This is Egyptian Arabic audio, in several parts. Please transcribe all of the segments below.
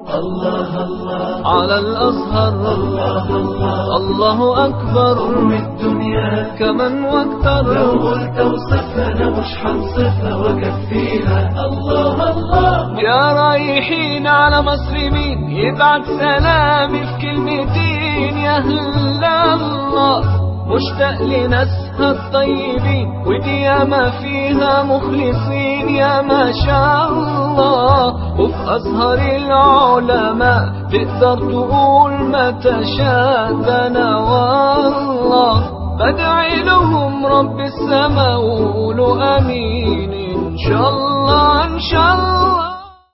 الله الله على الأزهر الله الله الله أكبر أم الدنيا كمن واكتر لو قلت وصفها أنا مش هنصفها وأكفيها الله الله يا رايحين على مصر مين يبعت سلامي في كلمتين يا هلا الله مشتاق لناسها الطيبين ودي ياما فيها مخلصين يا ما شاء الله وفي أزهر العلماء تقدر تقول ما تشاء ده أنا والله بدعي لهم رب السماء وقولوا أمين إن شاء الله إن شاء الله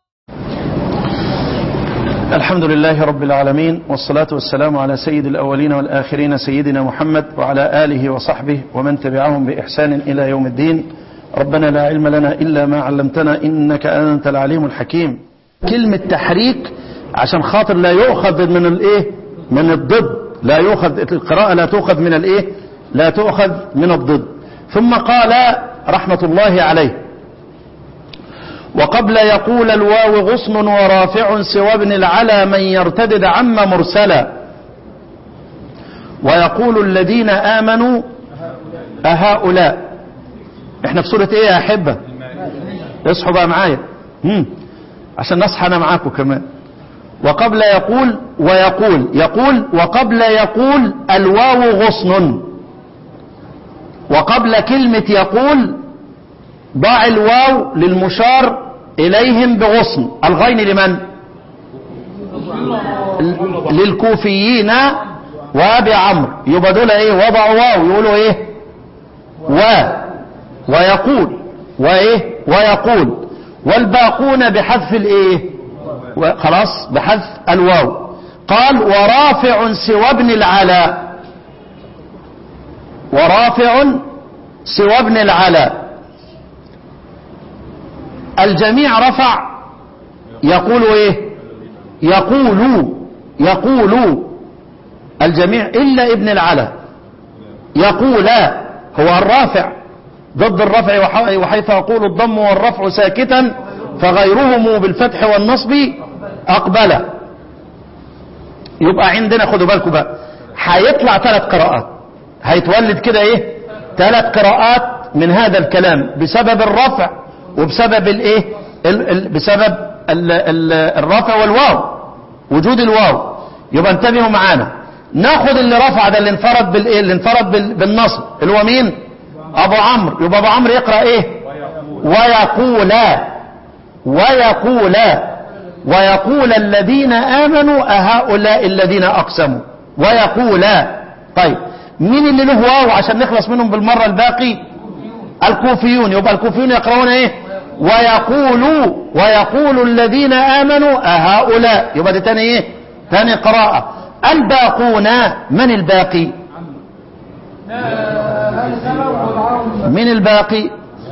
الحمد لله رب العالمين والصلاة والسلام على سيد الأولين والآخرين سيدنا محمد وعلى آله وصحبه ومن تبعهم بإحسان إلى يوم الدين ربنا لا علم لنا إلا ما علمتنا إنك أنت العليم الحكيم كلمة تحريك عشان خاطر لا يؤخذ من الإيه من الضد لا يؤخذ القراءة لا تؤخذ من الإيه لا تؤخذ من الضد ثم قال رحمة الله عليه وقبل يقول الواو غصن ورافع سوى ابن العلا من يرتدد عم مرسلا ويقول الذين آمنوا أهؤلاء احنا في سورة ايه يا أحبة اصحوا بقى معايا هم. عشان نصحى أنا معاكم كمان وقبل يقول ويقول يقول وقبل يقول الواو غصن وقبل كلمة يقول ضع الواو للمشار إليهم بغصن الغين لمن للكوفيين وابي عمرو يبقى دول ايه وضعوا واو يقولوا ايه و ويقول وايه ويقول والباقون بحذف الايه خلاص بحذف الواو قال ورافع سوى ابن العلاء ورافع سوى ابن العلاء الجميع رفع يقول ايه يقول يقول الجميع الا ابن العلا يقول هو الرافع ضد الرفع وحيث يقول الضم والرفع ساكتا فغيرهم بالفتح والنصب اقبل يبقى عندنا خدوا بالكم بقى هيطلع ثلاث قراءات هيتولد كده ايه ثلاث قراءات من هذا الكلام بسبب الرفع وبسبب الايه ال ال بسبب ال ال الرفع والواو وجود الواو يبقى انتبهوا معانا ناخد اللي رفع ده اللي انفرد بالايه اللي انفرد بال بالنصب اللي هو مين ابو عمرو يبقى ابو عمرو يقرا ايه ويقولا ويقولا ويقول الذين امنوا اهؤلاء الذين اقسموا ويقولا طيب مين اللي له واو عشان نخلص منهم بالمره الباقي الكوفيون يبقى الكوفيون يقرؤون ايه ويقولوا ويقول الذين آمنوا أهؤلاء يبقى ده تاني ايه تاني قراءة الباقون من الباقي من الباقي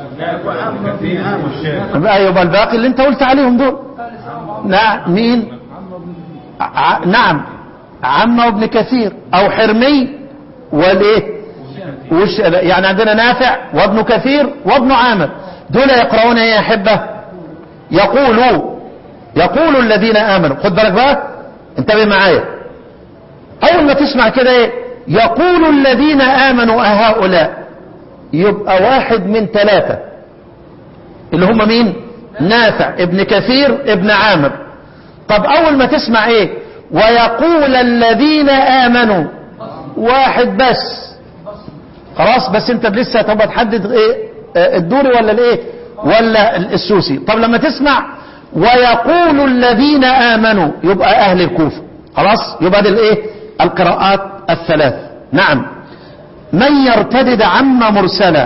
يبقى الباقي اللي انت قلت عليهم دول نعم مين ع... نعم عم ابن كثير او حرمي والايه وش يعني عندنا نافع وابن كثير وابن عامر دول يقرؤون ايه يا احبه يقولوا يقول الذين امنوا خد بالك بقى انتبه معايا اول ما تسمع كده ايه يقول الذين امنوا اهؤلاء يبقى واحد من ثلاثة اللي هم مين نافع ابن كثير ابن عامر طب اول ما تسمع ايه ويقول الذين امنوا واحد بس خلاص بس انت لسه طب تحدد ايه الدوري ولا الايه ولا السوسي طب لما تسمع ويقول الذين امنوا يبقى اهل الكوفه خلاص يبقى دي الايه القراءات الثلاث نعم من يرتدد عم مرسلا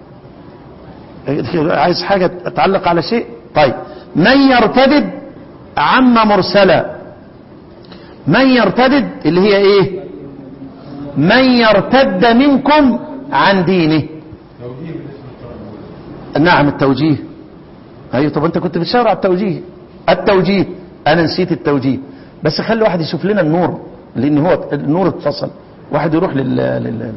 عايز حاجه تعلق على شيء طيب من يرتدد عم مرسلا من يرتدد اللي هي ايه من يرتد منكم عن دينه نعم التوجيه ايوه طب انت كنت بتشاور على التوجيه التوجيه انا نسيت التوجيه بس خلي واحد يشوف لنا النور لان هو النور اتفصل واحد يروح لل, لل...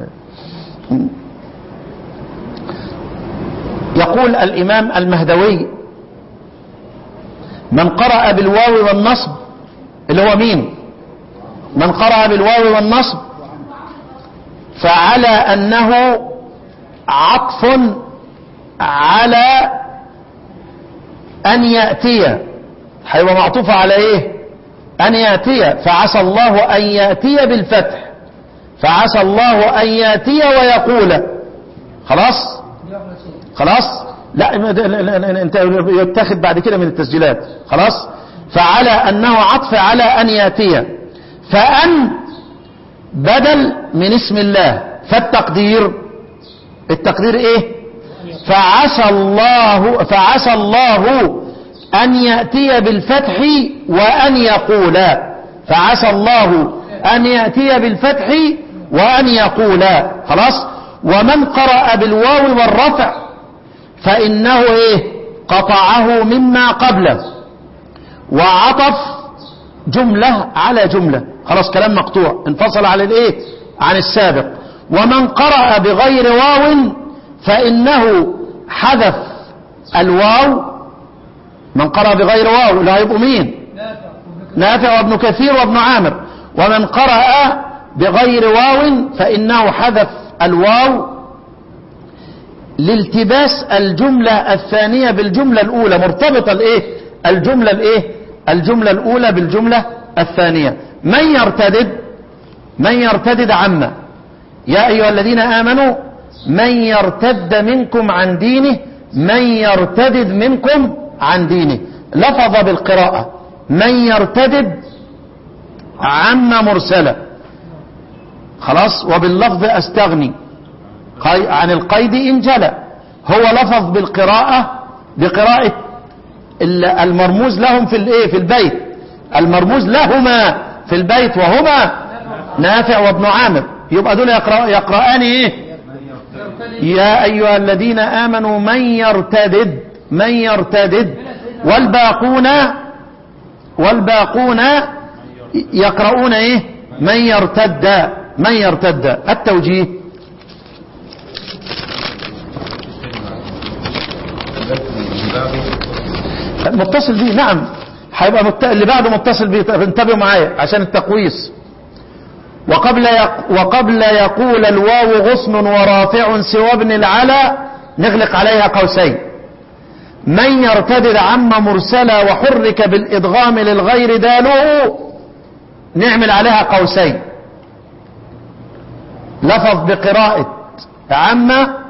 يقول الامام المهدوي من قرأ بالواو والنصب اللي هو مين من قرأ بالواو والنصب فعلى أنه عطف على أن يأتي هيبقى معطوف على إيه أن يأتي فعسى الله أن يأتي بالفتح فعسى الله أن يأتي ويقول خلاص خلاص لا انت يتاخد بعد كده من التسجيلات خلاص فعلى أنه عطف على أن يأتي فأن بدل من اسم الله فالتقدير التقدير ايه فعسى الله فعسى الله أن يأتي بالفتح وأن يقول فعسى الله أن يأتي بالفتح وأن يقول خلاص ومن قرأ بالواو والرفع فإنه إيه قطعه مما قبله وعطف جملة على جملة خلاص كلام مقطوع انفصل عن الايه عن السابق ومن قرأ بغير واو فإنه حذف الواو من قرأ بغير واو لا هيبقوا مين نافع وابن كثير وابن عامر ومن قرأ بغير واو فإنه حذف الواو لالتباس الجملة الثانية بالجملة الأولى مرتبطة الايه الجملة الايه الجملة الأولى بالجملة الثانية من يرتدد من يرتدد عما يا أيها الذين آمنوا من يرتد منكم عن دينه من يرتدد منكم عن دينه لفظ بالقراءة من يرتدد عما مرسلة خلاص وباللفظ أستغني قي- عن القيد إن جلى هو لفظ بالقراءة بقراءة ال- المرموز لهم في الايه في البيت المرموز لهما في البيت وهما نافع وابن عامر يبقى دول يقرأ يقرأان ايه يا ايها الذين امنوا من يرتدد من يرتدد والباقون والباقون يقرؤون ايه من يرتد من يرتد التوجيه متصل بيه نعم هيبقى مت... اللي بعده متصل بيه طب انتبهوا معايا عشان التقويس وقبل يق... وقبل يقول الواو غصن ورافع سوى ابن العلا نغلق عليها قوسين من يرتدد عم مرسلا وحرك بالإدغام للغير داله نعمل عليها قوسين لفظ بقراءة عم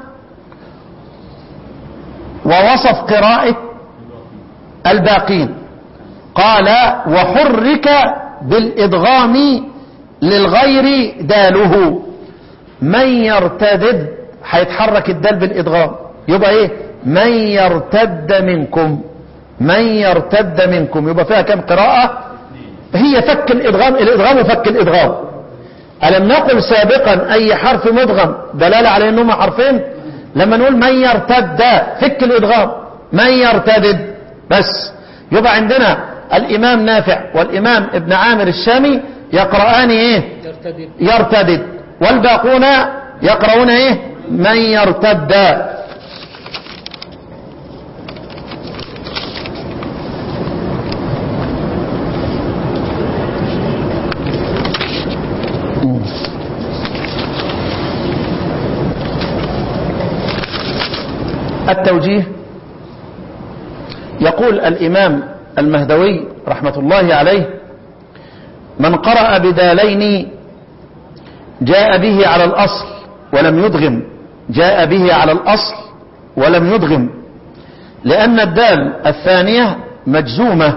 ووصف قراءة الباقين قال وحرك بالإدغام للغير داله من يرتدد هيتحرك الدال بالإدغام يبقى ايه من يرتد منكم من يرتد منكم يبقى فيها كم قراءة هي فك الإدغام الإدغام وفك الإدغام ألم نقل سابقا أي حرف مدغم دلالة على أنهما حرفين لما نقول من يرتد فك الإدغام من يرتدد بس يبقى عندنا الإمام نافع والإمام ابن عامر الشامي يقرآن إيه يرتدد يرتدد والباقون يقرؤون إيه من يرتد التوجيه يقول الإمام المهدوي رحمة الله عليه من قرأ بدالين جاء به على الأصل ولم يدغم جاء به على الأصل ولم يدغم لأن الدال الثانية مجزومة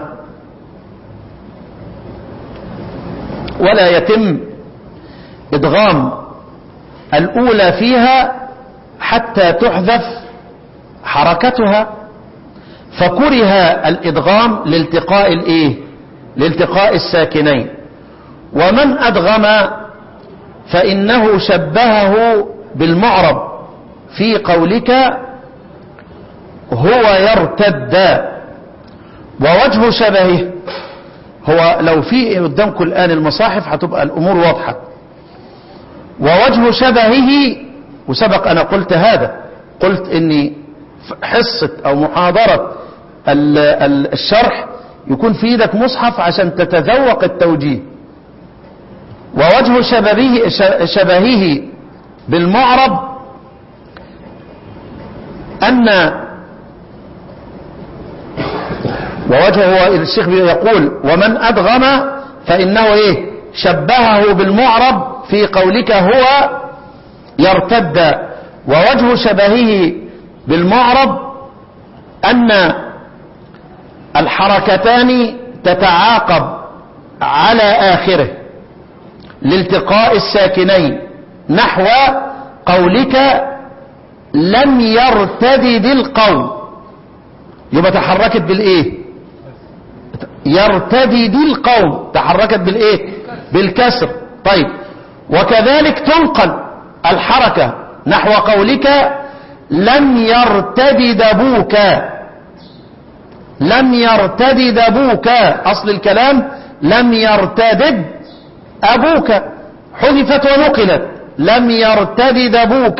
ولا يتم إدغام الأولى فيها حتى تحذف حركتها فكره الإدغام لالتقاء الإيه لالتقاء الساكنين ومن أدغم فإنه شبهه بالمعرب في قولك هو يرتد ووجه شبهه هو لو في قدامكم الآن المصاحف هتبقى الأمور واضحة ووجه شبهه وسبق أنا قلت هذا قلت إني حصة أو محاضرة ال- ال- الشرح يكون في ايدك مصحف عشان تتذوق التوجيه ووجه شبهه, شبهه بالمعرب أن ووجهه الشيخ يقول ومن أدغم فإنه إيه شبهه بالمعرب في قولك هو يرتد ووجه شبهه بالمعرب أن الحركتان تتعاقب على آخره لالتقاء الساكنين نحو قولك لم يرتدد القوم يبقى تحركت بالايه يرتدد القوم تحركت بالايه بالكسر طيب وكذلك تنقل الحركة نحو قولك لم يرتدد ابوك لم يرتدد ابوك اصل الكلام لم يرتدد ابوك حذفت ونقلت لم يرتدد ابوك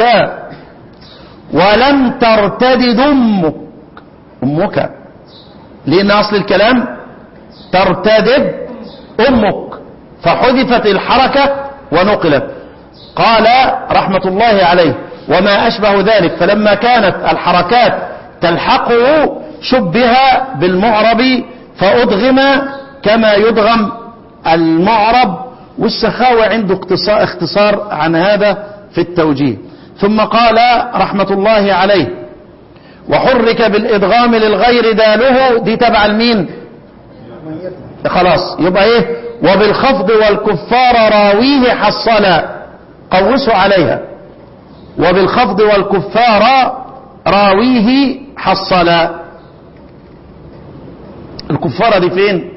ولم ترتدد امك امك لان اصل الكلام ترتدد امك فحذفت الحركة ونقلت قال رحمة الله عليه وما اشبه ذلك فلما كانت الحركات تلحقه شبه بالمعرب فادغم كما يدغم المعرب والسخاوة عنده اختصار عن هذا في التوجيه ثم قال رحمة الله عليه وحرك بالإدغام للغير داله دي تبع المين خلاص يبقى ايه وبالخفض والكفار راويه حصلا قوسوا عليها وبالخفض والكفار راويه حصلا الكفارة دي فين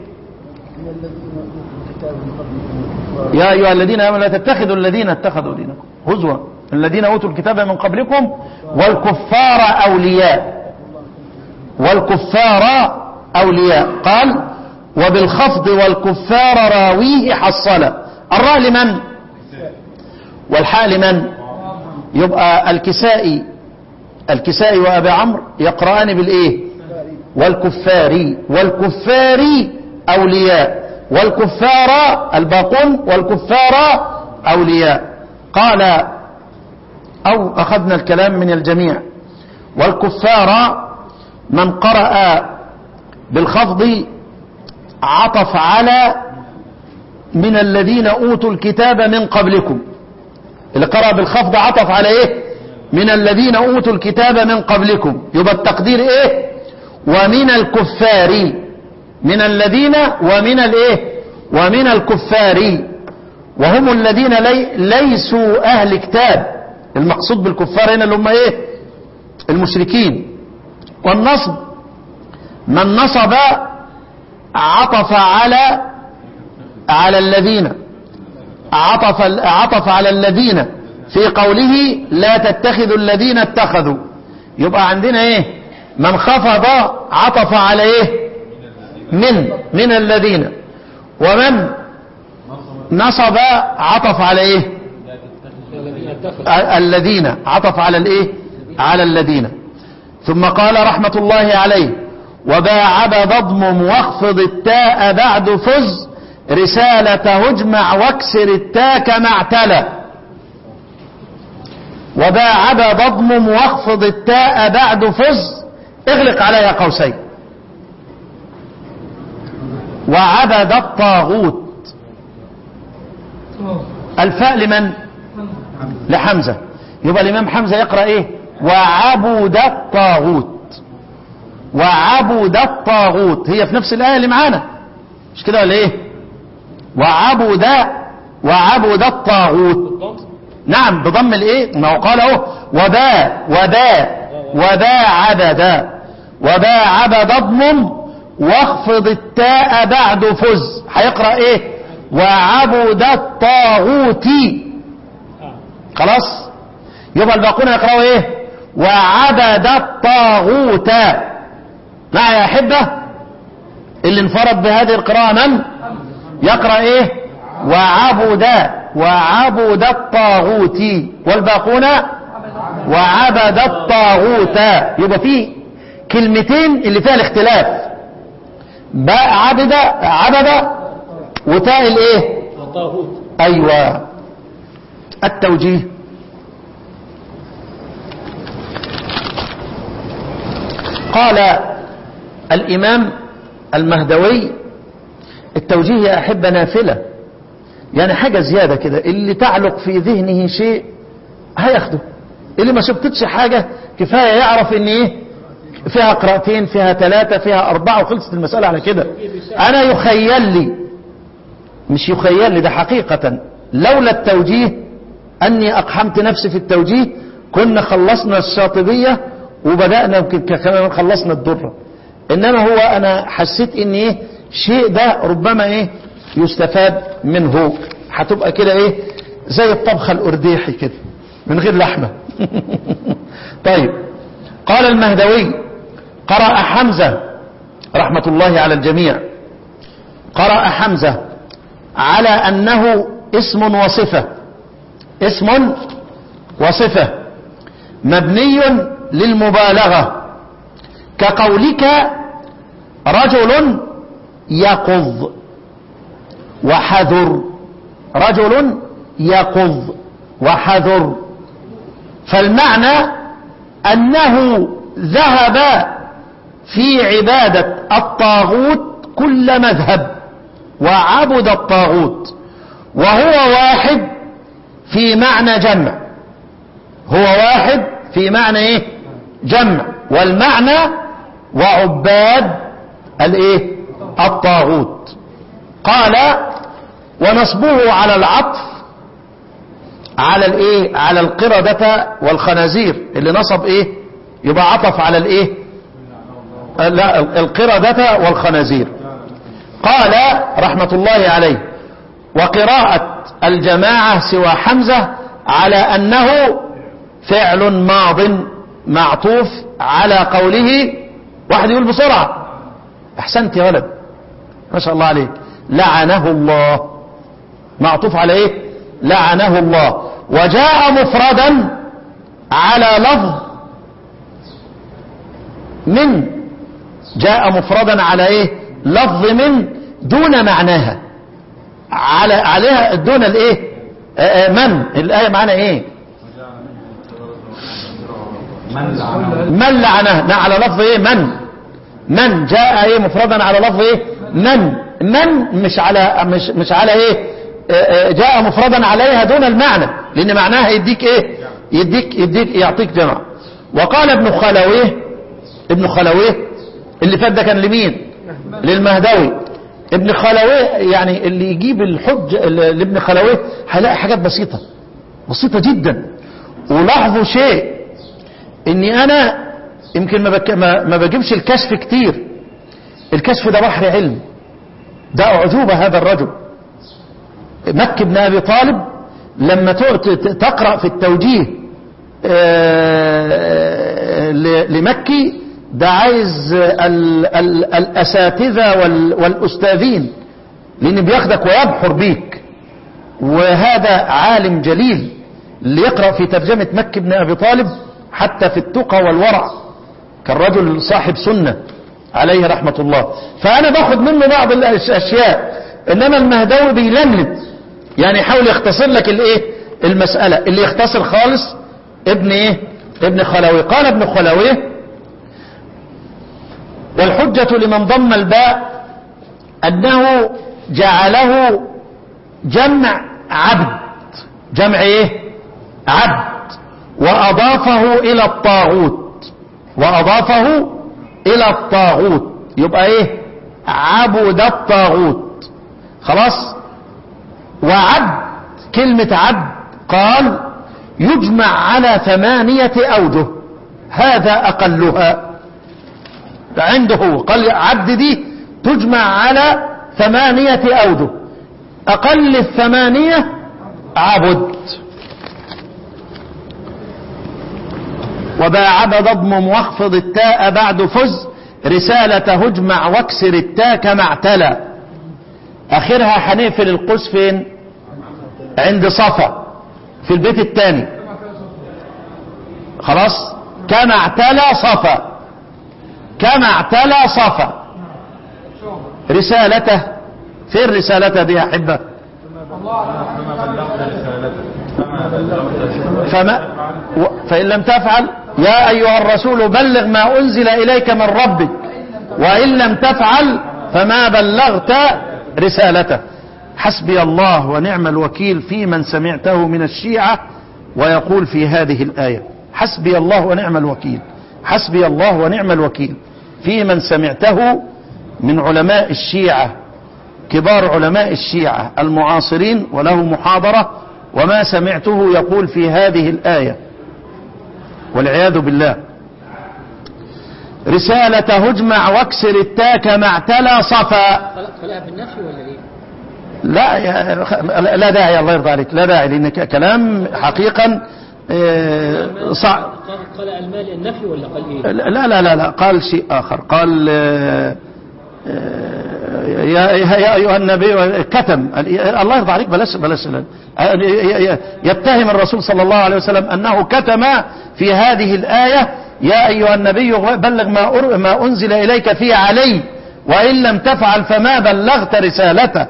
يا أيها الذين آمنوا لا تتخذوا الذين اتخذوا دينكم هزوا الذين أوتوا الكتاب من قبلكم والكفار أولياء والكفار أولياء قال وبالخفض والكفار راويه حصلا الراء لمن والحاء لمن يبقى الكسائي الكسائي وأبي عمرو يقرآن بالإيه والكفاري والكفاري أولياء والكفار الباقون والكفار أولياء قال أو أخذنا الكلام من الجميع والكفار من قرأ بالخفض عطف على من الذين أوتوا الكتاب من قبلكم اللي قرأ بالخفض عطف على إيه من الذين أوتوا الكتاب من قبلكم يبقى التقدير إيه ومن الكفار من الذين ومن الإيه ومن الكفار وهم الذين لي ليسوا أهل كتاب المقصود بالكفار هنا اللي هم إيه المشركين والنصب من نصب عطف على على الذين عطف عطف على الذين في قوله لا تتخذوا الذين اتخذوا يبقى عندنا ايه من خفض عطف على ايه من من الذين ومن نصب عطف على ايه الذين عطف على الايه على الذين ثم قال رحمة الله عليه وباعب ضضم واخفض التاء بعد فز رسالة اجمع واكسر التاء كما اعتلى وباعب ضضم واخفض التاء بعد فز اغلق عليها قوسين وعبد الطاغوت الفاء لمن لحمزة يبقى الإمام حمزة يقرأ إيه وعبد الطاغوت وعبد الطاغوت هي في نفس الآية اللي معانا مش كده ولا إيه وعبد وعبد الطاغوت نعم بضم الإيه ما هو قال اهو وبا وبا وبا عبد وبا عبد اضمم واخفض التاء بعد فز هيقرأ ايه وعبد الطاغوت خلاص يبقى الباقون يقرأوا ايه وعبد الطاغوت لا يا أحبة اللي انفرد بهذه القراءة من يقرأ ايه وعبد وعبد الطاغوت والباقون وعبد الطاغوت يبقى في كلمتين اللي فيها الاختلاف باء عبد عبد وتاء الايه وطاغوت ايوه التوجيه قال الامام المهدوي التوجيه يا احبه نافله يعني حاجه زياده كده اللي تعلق في ذهنه شيء هياخده اللي ما شبتتش حاجه كفايه يعرف ان ايه فيها قراءتين فيها ثلاثه فيها اربعه وخلصت المساله على كده انا يخيل لي مش يخيل لي ده حقيقة لولا التوجيه أني أقحمت نفسي في التوجيه كنا خلصنا الشاطبية وبدأنا يمكن كمان خلصنا الدرة إنما هو أنا حسيت إن إيه شيء ده ربما إيه يستفاد منه هتبقى كده إيه زي الطبخة الأرديحي كده من غير لحمة طيب قال المهدوي قرأ حمزة رحمة الله على الجميع قرأ حمزة على أنه اسم وصفة اسم وصفة مبني للمبالغة كقولك رجل يقظ وحذر رجل يقظ وحذر فالمعنى أنه ذهب في عبادة الطاغوت كل مذهب وعبد الطاغوت وهو واحد في معنى جمع هو واحد في معنى ايه جمع والمعنى وعباد الايه الطاغوت قال ونصبه على العطف على الايه على القردة والخنازير اللي نصب ايه يبقى عطف على الايه لا القردة والخنازير قال رحمة الله عليه وقراءة الجماعة سوى حمزة على أنه فعل ماض معطوف على قوله واحد يقول بسرعة أحسنت يا ولد ما شاء الله عليك لعنه الله معطوف على ايه لعنه الله وجاء مفردا على لفظ من جاء مفردا على ايه لفظ من دون معناها على عليها دون الايه آه، آه، من الايه معنى ايه من لعنه لا على لفظ ايه من من جاء ايه مفردا على لفظ ايه من من مش على مش مش على ايه آه، آه، جاء مفردا عليها دون المعنى لان معناها يديك ايه يديك يديك يعطيك جمع وقال ابن خلويه ابن خلويه اللي فات ده كان لمين للمهدوي ابن خلويه يعني اللي يجيب الحج لابن خلويه هيلاقي حاجات بسيطة بسيطة جدا ولاحظوا شيء اني انا يمكن ما, بك ما, ما بجيبش الكشف كتير الكشف ده بحر علم ده اعجوبة هذا الرجل مكي بن ابي طالب لما تقعد تقرأ في التوجيه آه، ل- لمكي ده عايز ال ال الاساتذة وال والاستاذين لان بياخدك ويبحر بيك وهذا عالم جليل اللي يقرأ في ترجمة مكي بن ابي طالب حتى في التقى والورع كان رجل صاحب سنة عليه رحمة الله فأنا باخد منه بعض الأشياء إنما المهدوي بيلملم يعني يحاول يختصر لك الايه المسألة اللي يختصر خالص ابن ايه ابن خلوي قال ابن خلوي والحجة لمن ضم الباء أنه جعله جمع عبد جمع ايه عبد وأضافه إلى الطاغوت وأضافه إلى الطاغوت يبقى ايه عبد الطاغوت خلاص وعبد كلمة عبد قال يجمع على ثمانية أوجه هذا أقلها عنده هو قال عبد دي تجمع على ثمانية أوجه أقل الثمانية عبد وباعد ضم واخفض التاء بعد فز رسالة هجمع واكسر التاء كما اعتلى اخرها هنقفل القوس فين عند صفا في البيت الثاني خلاص كما اعتلى صفا كما اعتلى صفا رسالته فين رسالته دي يا أحبة فما و- فإن لم تفعل يا أيها الرسول بلغ ما أنزل إليك من ربك وإن لم تفعل فما بلغت رسالته حسبي الله ونعم الوكيل في من سمعته من الشيعة ويقول في هذه الآية حسبي الله ونعم الوكيل حسبي الله ونعم الوكيل في من سمعته من علماء الشيعة كبار علماء الشيعة المعاصرين وله محاضرة وما سمعته يقول في هذه الآية والعياذ بالله رسالة هجمع واكسر التاك مع اعتلى صفا خلقها بالنفي ولا ايه؟ لا يا- لا داعي الله يرضى عليك لا داعي لأن ك- كلام حقيقا آه، صعب قال قال المال النفي ولا قال ايه؟ لا لا لا لا قال شيء آخر قال آه، آه، يا يا أيها النبي كتم الله يرضى عليك بلاش بلاش آه، ي- ي- يتهم الرسول صلى الله عليه وسلم أنه كتم في هذه الآية يا أيها النبي بلغ ما أر- ما أنزل إليك في علي وإن لم تفعل فما بلغت رسالته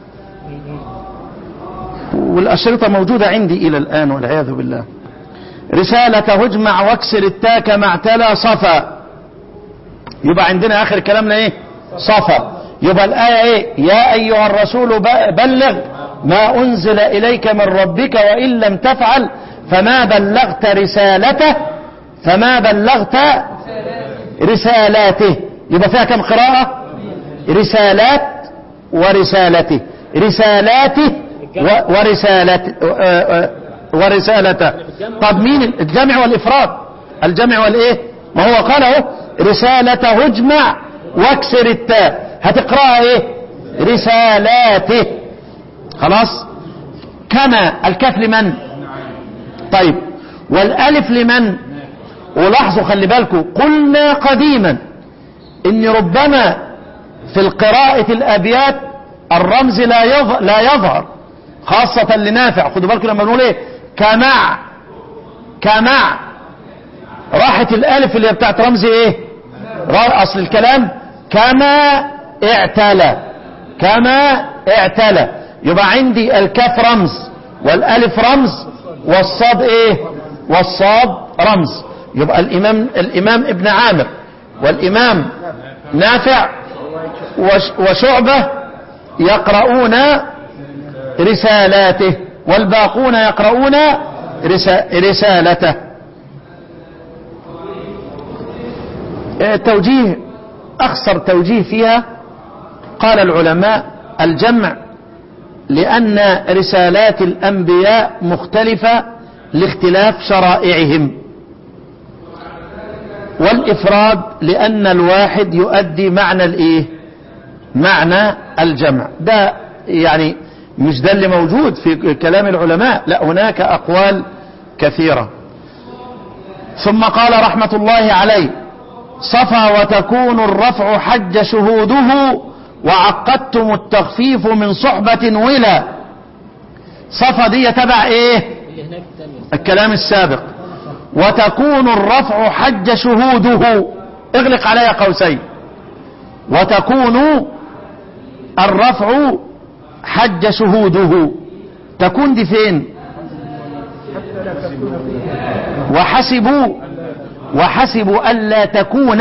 والأشرطة موجودة عندي إلى الآن والعياذ بالله رسالة هجمع واكسر التاك مع اعتلى صفا يبقى عندنا آخر كلامنا إيه صفا يبقى الآية إيه يا أيها الرسول ب- بلغ ما أنزل إليك من ربك وإن لم تفعل فما بلغت رسالته فما بلغت رسالاته يبقى فيها كم قراءة رسالات ورسالته رسالاته و- ورسالته آه، آه، ورسالته طب مين الجمع والإفراد الجمع والإيه ما هو قال اهو رسالة هجمع واكسر التاء هتقرأها ايه رسالاته خلاص كما الكاف لمن طيب والالف لمن ولاحظوا خلي بالكم قلنا قديما ان ربما في القراءة الابيات الرمز لا يظهر, لا يظهر خاصة لنافع خدوا بالكم لما نقول ايه كمع كمع راحت الالف اللي هي بتاعت رمز ايه را- اصل الكلام كما اعتلى كما اعتلى يبقى عندي الكاف رمز والالف رمز والصاد ايه والصاد رمز يبقى الامام الامام ابن عامر والامام نافع وش- وشعبة يقرؤون رسالاته والباقون يقرؤون رسا- رسالته آه، توجيه أخصر توجيه فيها قال العلماء الجمع لأن رسالات الأنبياء مختلفة لاختلاف شرائعهم والإفراد لأن الواحد يؤدي معنى الإيه معنى الجمع ده يعني مش ده اللي موجود في كلام العلماء لا هناك أقوال كثيرة ثم قال رحمة الله عليه صفى وتكون الرفع حج شهوده وعقدتم التخفيف من صحبة ولا صفى دي تبع ايه اللي هناك الثانية الكلام السابق وتكون الرفع حج شهوده اغلق عليها قوسين وتكون الرفع حج شهوده تكون دي فين وحسبوا وحسبوا ألا تكون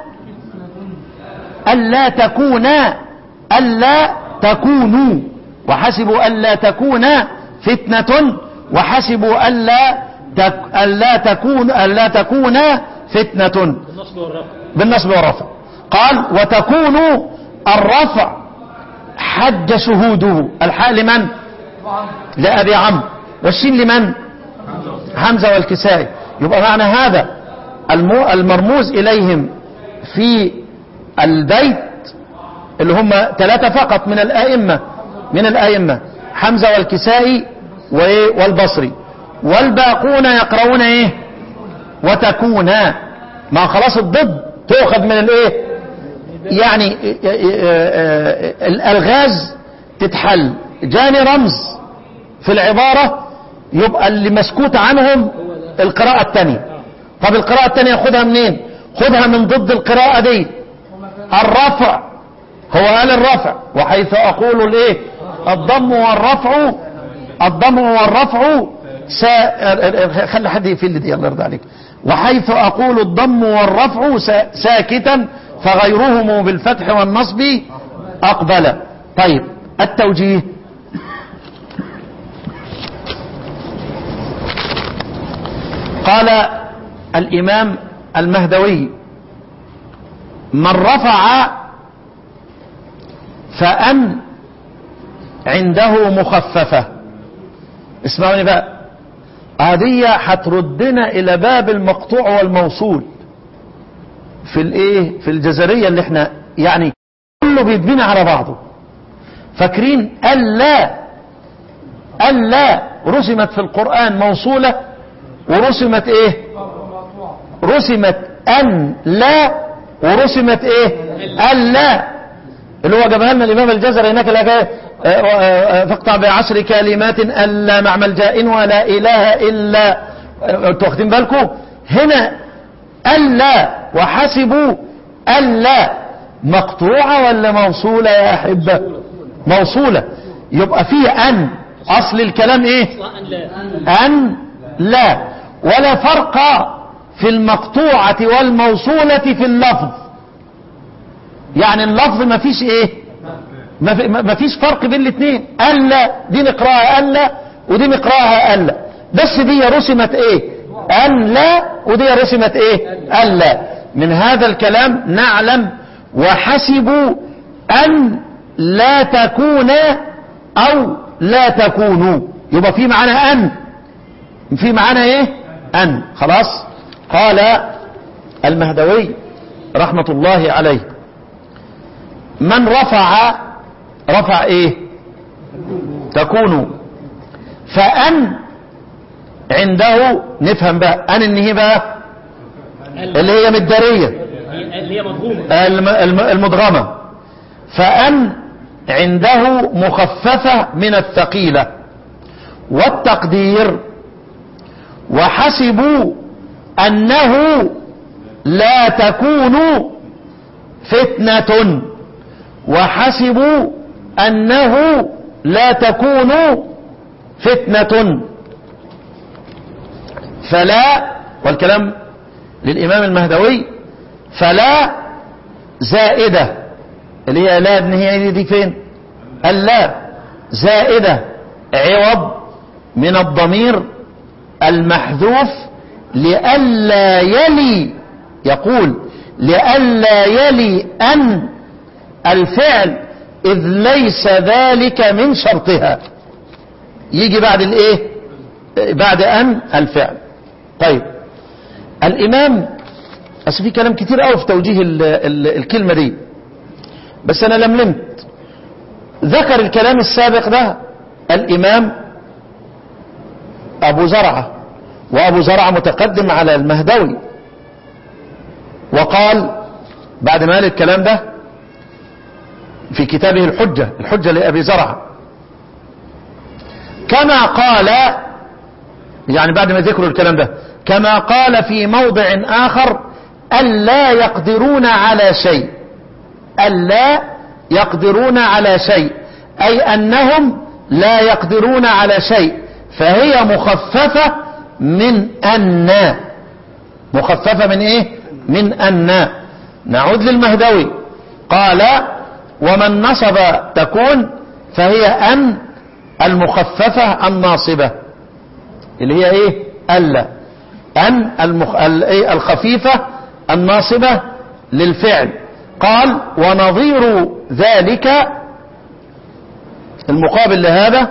ألا تكون ألا تكونوا وحسبوا ألا تكون فتنة وحسبوا ألا تك ألا تكون ألا تكون فتنة النصب والرفع بالنصب والرفع قال وتكون الرفع حج شهوده الحاء لمن لأبي عمرو والشين لمن حمزة والكسائي يبقى معنى هذا المو- المرموز إليهم في البيت اللي هم ثلاثة فقط من الآئمة من الآئمة حمزة والكسائي وإيه؟ والبصري والباقون يقرؤون ايه وتكون ما خلاص الضد تؤخذ من الايه يعني الالغاز تتحل جاني رمز في العبارة يبقى اللي مسكوت عنهم القراءة الثانية طب القراءة الثانية خدها منين خدها من ضد القراءة دي الرفع هو قال الرفع وحيث أقول الايه الضم والرفع الضم والرفع سا... خلي حد يقفل لي دي الله يرضى عليك وحيث أقول الضم والرفع سا... ساكتا فغيرهم بالفتح والنصب أقبل طيب التوجيه قال الإمام المهدوي من رفع فأن عنده مخففة اسمعوني بقى هذه هتردنا إلى باب المقطوع والموصول في الايه في الجزرية اللي احنا يعني كله بيتبني على بعضه فاكرين ألا ألا رسمت في القرآن موصولة ورسمت ايه رسمت أن لا ورسمت ايه ألا اللي هو جابها لنا الإمام الجزري هناك لك فاقطع بعشر كلمات ألا مع ملجأ ولا إله إلا انتوا واخدين بالكم هنا ألا وحسبوا ألا مقطوعة ولا موصولة يا أحبة موصولة يبقى فيه أن أصل الكلام إيه أن لا أن لا ولا فرق في المقطوعة والموصولة في اللفظ يعني اللفظ ما فيش ايه ما في- ما فيش فرق بين الاثنين ألا دي نقراها ألا ودي نقراها ألا بس دي رسمت ايه أن لا ودي رسمت ايه ألا من هذا الكلام نعلم وحسبوا أن لا تكون أو لا تكونوا يبقى في معنى أن في معنى ايه أن خلاص قال المهدوي رحمة الله عليه من رفع رفع ايه تكون فأن عنده نفهم بقى أن ان هي بقى اللي هي مدارية هي- اللي هي مضمومة الم- الم- المدغمة فأن عنده مخففة من الثقيلة والتقدير وحسبوا أنه لا تكون فتنة وحسبوا أنه لا تكون فتنة فلا والكلام للإمام المهدوي فلا زائدة اللي هي لا ان هي دي فين اللا زائدة عوض من الضمير المحذوف لئلا يلي يقول لئلا يلي أن الفعل إذ ليس ذلك من شرطها يجي بعد الايه بعد أن الفعل طيب الإمام أصل في كلام كتير قوي في توجيه ال ال الكلمة دي بس أنا لملمت ذكر الكلام السابق ده الإمام أبو زرعة وأبو زرعة متقدم على المهدوي وقال بعد ما قال الكلام ده في كتابه الحجة الحجة لأبي زرعة كما قال يعني بعد ما ذكروا الكلام ده كما قال في موضع آخر ألا يقدرون على شيء ألا يقدرون على شيء أي أنهم لا يقدرون على شيء فهي مخففة من أن مخففة من إيه من أن نعود للمهدوي قال ومن نصب تكون فهي أن المخففة الناصبة اللي هي ايه ألا أن المخ... ال- إيه؟ الخفيفة الناصبة للفعل قال ونظير ذلك المقابل لهذا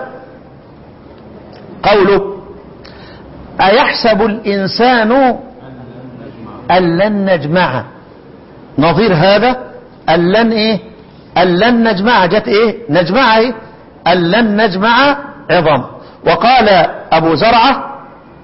قوله أيحسب الإنسان أن لن نجمع نظير هذا أن لن إيه أن لن نجمع جت إيه نجمع إيه أن لن نجمع عظام وقال أبو زرعة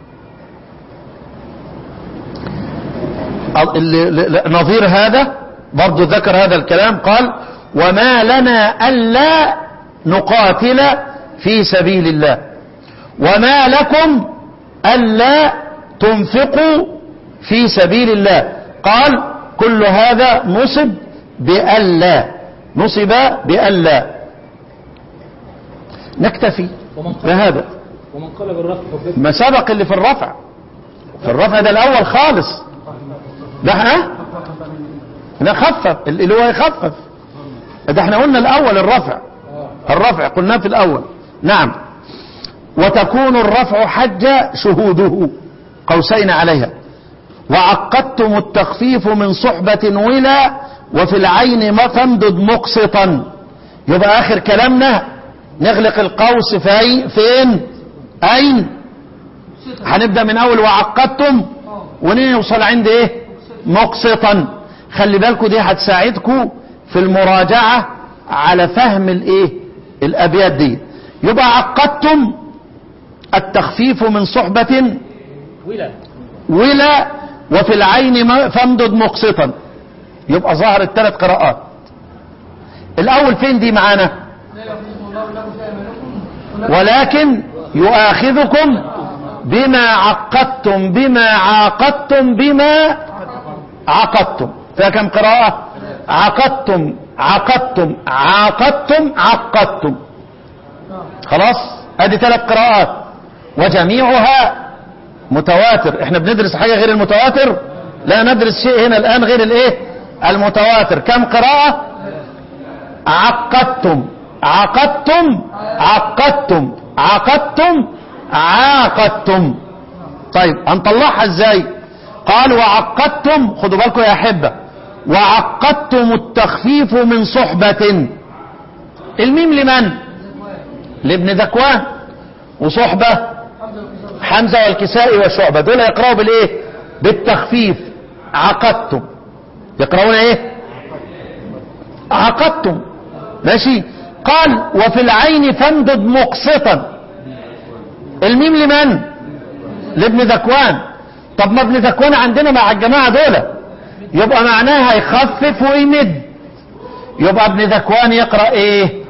اللي- اللي- نظير هذا برضو ذكر هذا الكلام قال وما لنا ألا نقاتل في سبيل الله وما لكم ألا تنفقوا في سبيل الله قال كل هذا نصب بألا نصب بألا نكتفي ومن قال بهذا ومن قال بالرفع حجته ما سبق اللي في الرفع في الرفع ده الأول خالص ده ها لا خفف اللي هو يخفف ده احنا قلنا الأول الرفع الرفع قلناه في الأول نعم وتكون الرفع حج شهوده قوسين عليها وعقدتم التخفيف من صحبة ولا وفي العين ما فامدد مقسطا يبقى آخر كلامنا نغلق القوس في أي فين أين هنبدأ من أول وعقدتم ونوصل عند إيه مقسطا خلي بالكم دي هتساعدكم في المراجعة على فهم الإيه الأبيات دي يبقى عقدتم التخفيف من صحبة ولا ولا وفي العين ما- فامدد مقسطا يبقى ظهر الثلاث قراءات الأول فين دي معانا ولكن يؤاخذكم بما عقدتم بما عاقدتم بما عقدتم فيها كم قراءة عقدتم عقدتم عاقدتم عقدتم خلاص ادي ثلاث قراءات وجميعها متواتر احنا بندرس حاجة غير المتواتر لا ندرس شيء هنا الآن غير الايه المتواتر كم قراءة عقدتم عقدتم عقدتم عقدتم عاقدتم طيب هنطلعها ازاي قال وعقدتم خدوا بالكم يا احبه وعقدتم التخفيف من صحبة الميم لمن لابن ذكوان وصحبة حمزة والكسائي وشعبة دول يقرأوا بالايه بالتخفيف عقدتم يقرأون ايه عقدتم ماشي قال وفي العين فامدد مقسطا الميم لمن لابن ذكوان طب ما ابن ذكوان عندنا مع الجماعة دول يبقى معناها يخفف ويمد يبقى ابن ذكوان يقرأ ايه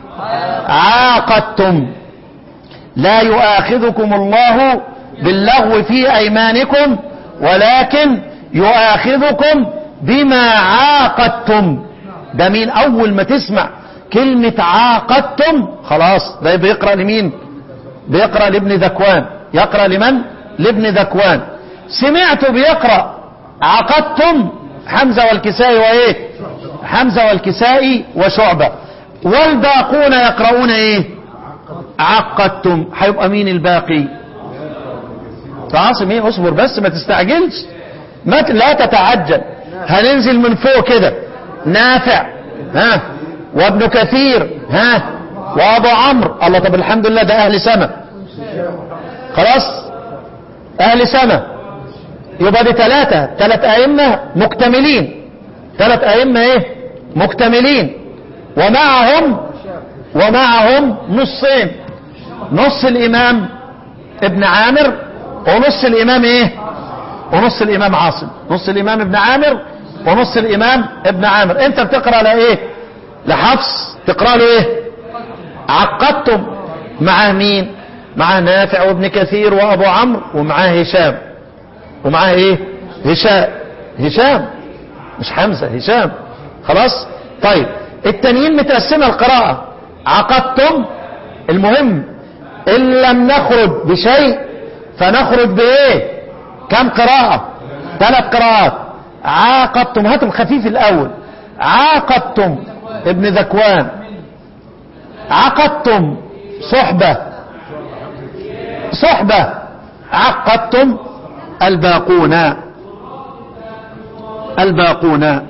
عاقدتم لا يؤاخذكم الله باللغو في ايمانكم ولكن يؤاخذكم بما عاقدتم ده مين اول ما تسمع كلمة عاقدتم خلاص ده بيقرأ لمين بيقرأ لابن ذكوان يقرأ لمن لابن ذكوان سمعت بيقرأ عقدتم حمزة والكسائي وايه حمزة والكسائي وشعبة والباقون يقرؤون ايه عقدتم هيبقى مين الباقي عاصم ايه اصبر بس ما تستعجلش ما ت- لا تتعجل هننزل من فوق كده نافع ها وابن كثير ها وابو عمرو الله طب الحمد لله ده اهل سنة خلاص اهل سنة يبقى دي ثلاثة ثلاث ائمة مكتملين ثلاث ائمة ايه مكتملين ومعهم ومعهم نصين نص الامام ابن عامر ونص الامام ايه ونص الامام عاصم نص الامام ابن عامر ونص الامام ابن عامر انت بتقرا لايه لحفص تقرا له ايه عقدتم معاه مين معاه نافع وابن كثير وابو عمرو ومعاه هشام ومعاه ايه هشام هشام مش حمزة هشام خلاص طيب التانيين متقسمة القراءة عقدتم المهم ان لم نخرج بشيء فنخرج بايه كم قراءة ثلاث قراءات عاقدتم هاتم خفيف الاول عاقدتم ابن ذكوان عقدتم صحبة صحبة عقدتم الباقون الباقون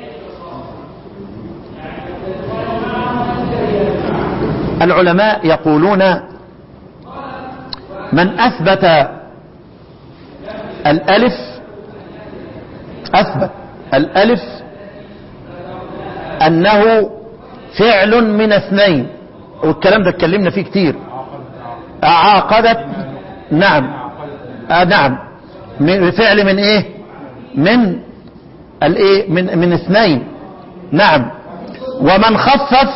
العلماء يقولون من أثبت الألف أثبت الألف أنه فعل من اثنين والكلام ده اتكلمنا فيه كتير عاقدت نعم آه نعم من فعل من ايه من الايه من من اثنين نعم ومن خفف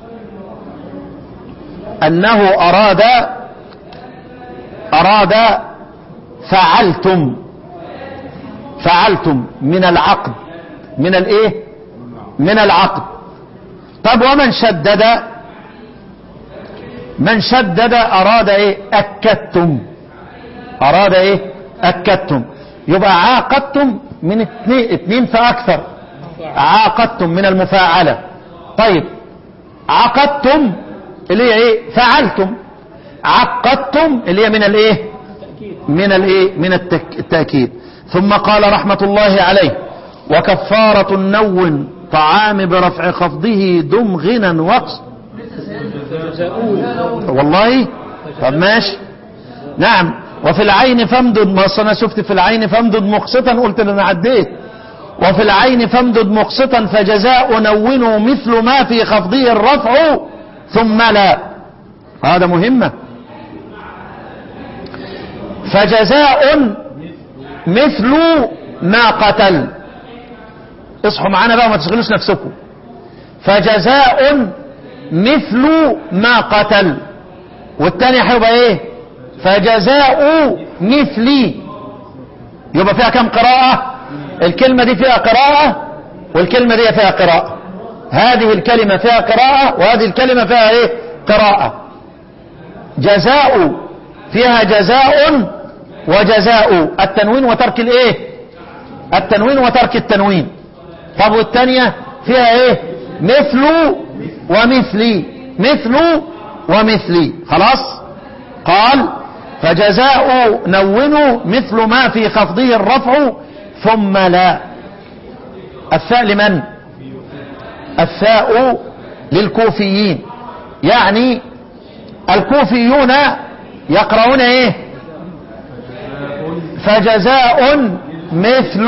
انه اراد اراد فعلتم فعلتم من العقد من الايه من العقد طب ومن شدد من شدد أراد إيه أكدتم أراد إيه أكدتم يبقى عاقدتم من اثنين, اثنين فأكثر عاقدتم من المفاعلة طيب عقدتم اللي هي ايه فعلتم عقدتم اللي هي من الايه من الايه من التك- التأكيد ثم قال رحمة الله عليه وكفارة النون طعام برفع خفضه دم غنى وقص والله طب ماشي نعم وفي العين فامدد ما أصل انا شفت في العين فامدد مقسطا قلت ان انا عديت وفي العين فامدد مقسطا فجزاء نونه مثل ما في خفضه الرفع ثم لا هذا مهمة فجزاء مثل ما قتل اصحوا معانا بقى وما تشغلوش نفسكم فجزاء مثل ما قتل والتاني هيبقى ايه فجزاء مثلي يبقى فيها كم قراءة الكلمة دي فيها قراءة والكلمة دي فيها قراءة هذه الكلمة فيها قراءة وهذه الكلمة فيها ايه قراءة جزاء فيها جزاء وجزاء التنوين وترك الايه التنوين وترك التنوين طب والتانية فيها ايه مثل ومثلي مثل ومثلي خلاص قال فجزاء نون مثل ما في خفضه الرفع ثم لا الثاء لمن الثاء للكوفيين يعني الكوفيون يقرؤون ايه فجزاء مثل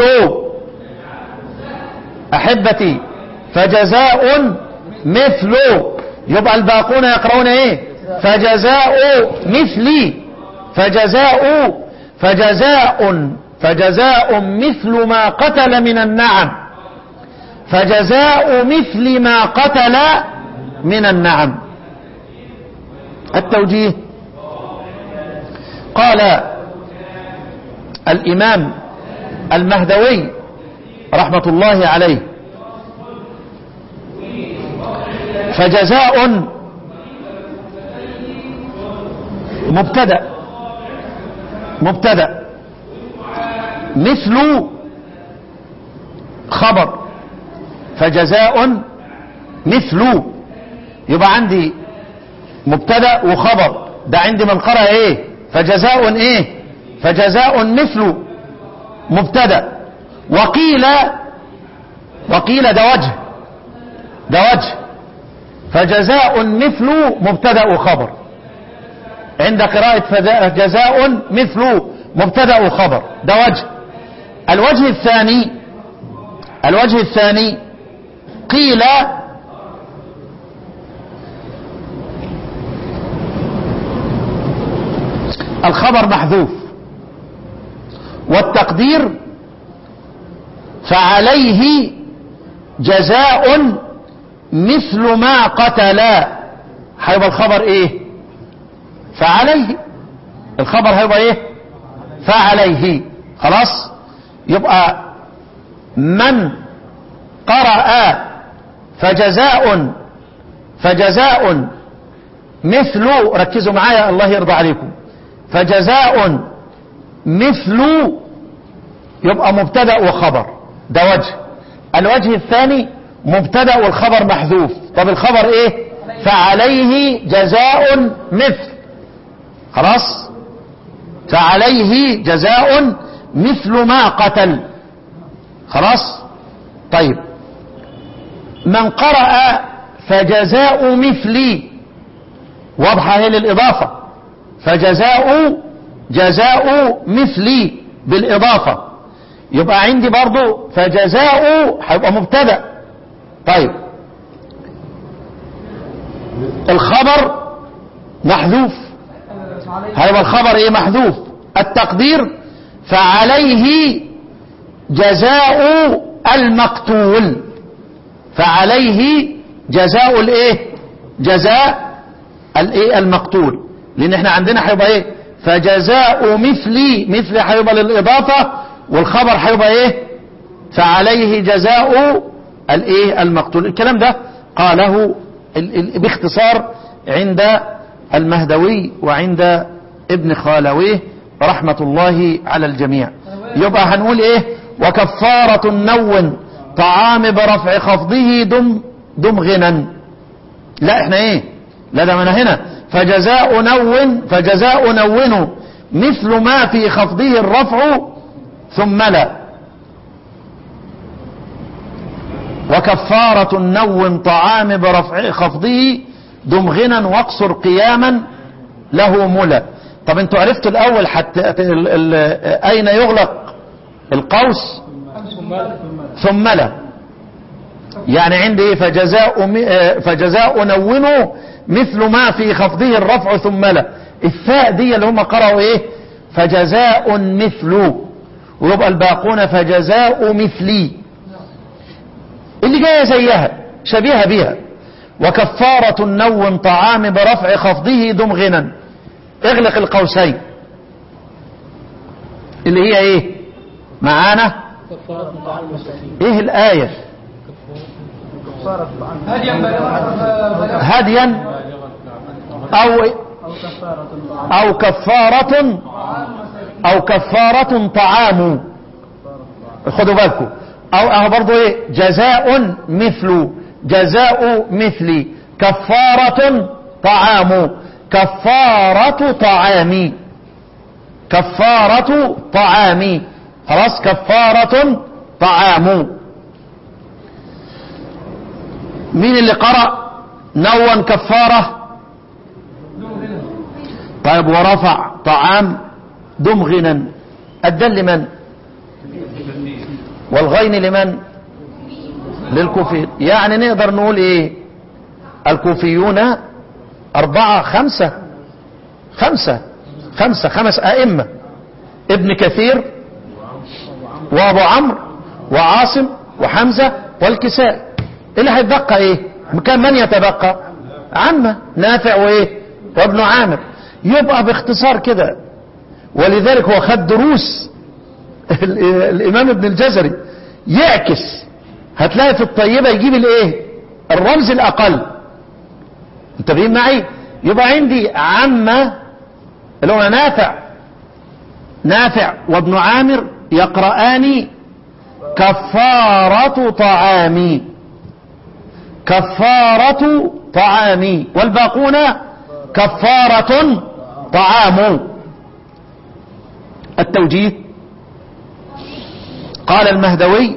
احبتي فجزاء مثل يبقى الباقون يقرؤون ايه فجزاء مثلي فجزاء فجزاء فجزاء مثل ما قتل من النعم فجزاء مثل ما قتل من النعم التوجيه قال الإمام المهدوي رحمة الله عليه فجزاء مبتدا مبتدا مثل خبر فجزاء مثل يبقى عندي مبتدا وخبر ده عندي من قرأ ايه فجزاء ايه فجزاء مثل مبتدا وقيل وقيل ده وجه ده وجه فجزاء مثل مبتدا وخبر عند قراءة فجاء- جزاء مثل مبتدا وخبر ده وجه الوجه الثاني الوجه الثاني قيل الخبر محذوف والتقدير فعليه جزاء مثل ما قتل هيبقى الخبر ايه فعليه الخبر هيبقى ايه فعليه خلاص يبقى من قرأ فجزاء فجزاء مثل ركزوا معايا الله يرضى عليكم فجزاء مثل يبقى مبتدا وخبر ده وجه الوجه الثاني مبتدا والخبر محذوف طب الخبر ايه فعليه جزاء مثل خلاص فعليه جزاء مثل ما قتل خلاص طيب من قرأ فجزاء مثلي واضحة هي للإضافة فجزاء جزاء مثلي بالإضافة يبقى عندي برضو فجزاء هيبقى مبتدا طيب الخبر محذوف هيبقى الخبر ايه محذوف التقدير فعليه جزاء المقتول فعليه جزاء الايه جزاء الايه المقتول لان احنا عندنا هيبقى ايه فجزاء مثلي مثل هيبقى للاضافه والخبر هيبقى ايه فعليه جزاء الايه المقتول الكلام ده قاله ال- ال- باختصار عند المهدوي وعند ابن خالويه رحمة الله على الجميع يبقى هنقول ايه وكفارة نون طعام برفع خفضه دم دم غنى لا احنا ايه لا ده من هنا فجزاء نون فجزاء نون مثل ما في خفضه الرفع ثم لا وكفارة نون طعام برفع خفضه دم غنى واقصر قياما له ملا طب انتوا عرفتوا الاول حتى ال ال اين يغلق القوس ثم لا يعني عندي ايه فجزاء م- آه، فجزاء نونه مثل ما في خفضه الرفع ثم لا الثاء دي اللي هم قرأوا ايه فجزاء مثل ويبقى الباقون فجزاء مثلي اللي جاية زيها شبيهة بها وكفارة النوم طعام برفع خفضه دم غنى اغلق القوسين اللي هي ايه معانا كفارة طعام المساكين ايه الآية هديا بلغ هديا او او كفارة او كفارة طعام خدوا بالكم او اهو برضو ايه جزاء مثل جزاء مثلي كفارة طعام كفارة طعامي كفارة طعامي خلاص كفارة طعام مين اللي قرأ نون كفارة طيب ورفع طعام دم غنى الدل لمن والغين لمن للكوفيين يعني نقدر نقول ايه الكوفيون اربعة خمسة خمسة خمسة خمس ائمة ابن كثير وابو عمرو وعاصم وحمزة والكساء اللي هيتبقى ايه كان من يتبقى عمه نافع وايه وابن عامر يبقى باختصار كده ولذلك هو خد دروس ال- الامام ابن الجزري يعكس هتلاقي في الطيبة يجيب الايه الرمز الاقل انتبهين معي يبقى عندي عمه اللي هو نافع نافع وابن عامر يقرآن كفارة طعامي كفارة طعامي والباقون كفارة طعام التوجيه قال المهدوي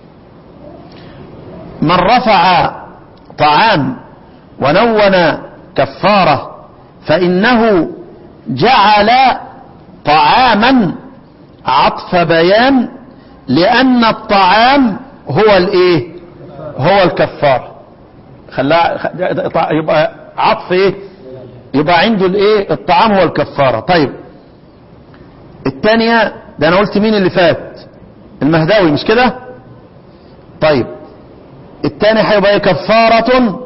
من رفع طعام ونون كفارة فإنه جعل طعاما عطف بيان لأن الطعام هو الايه هو الكفار خلاها خ- يبقى عطف ايه يبقى عنده الايه الطعام هو الكفارة طيب الثانية ده انا قلت مين اللي فات المهداوي مش كده طيب الثاني هيبقى ايه كفارة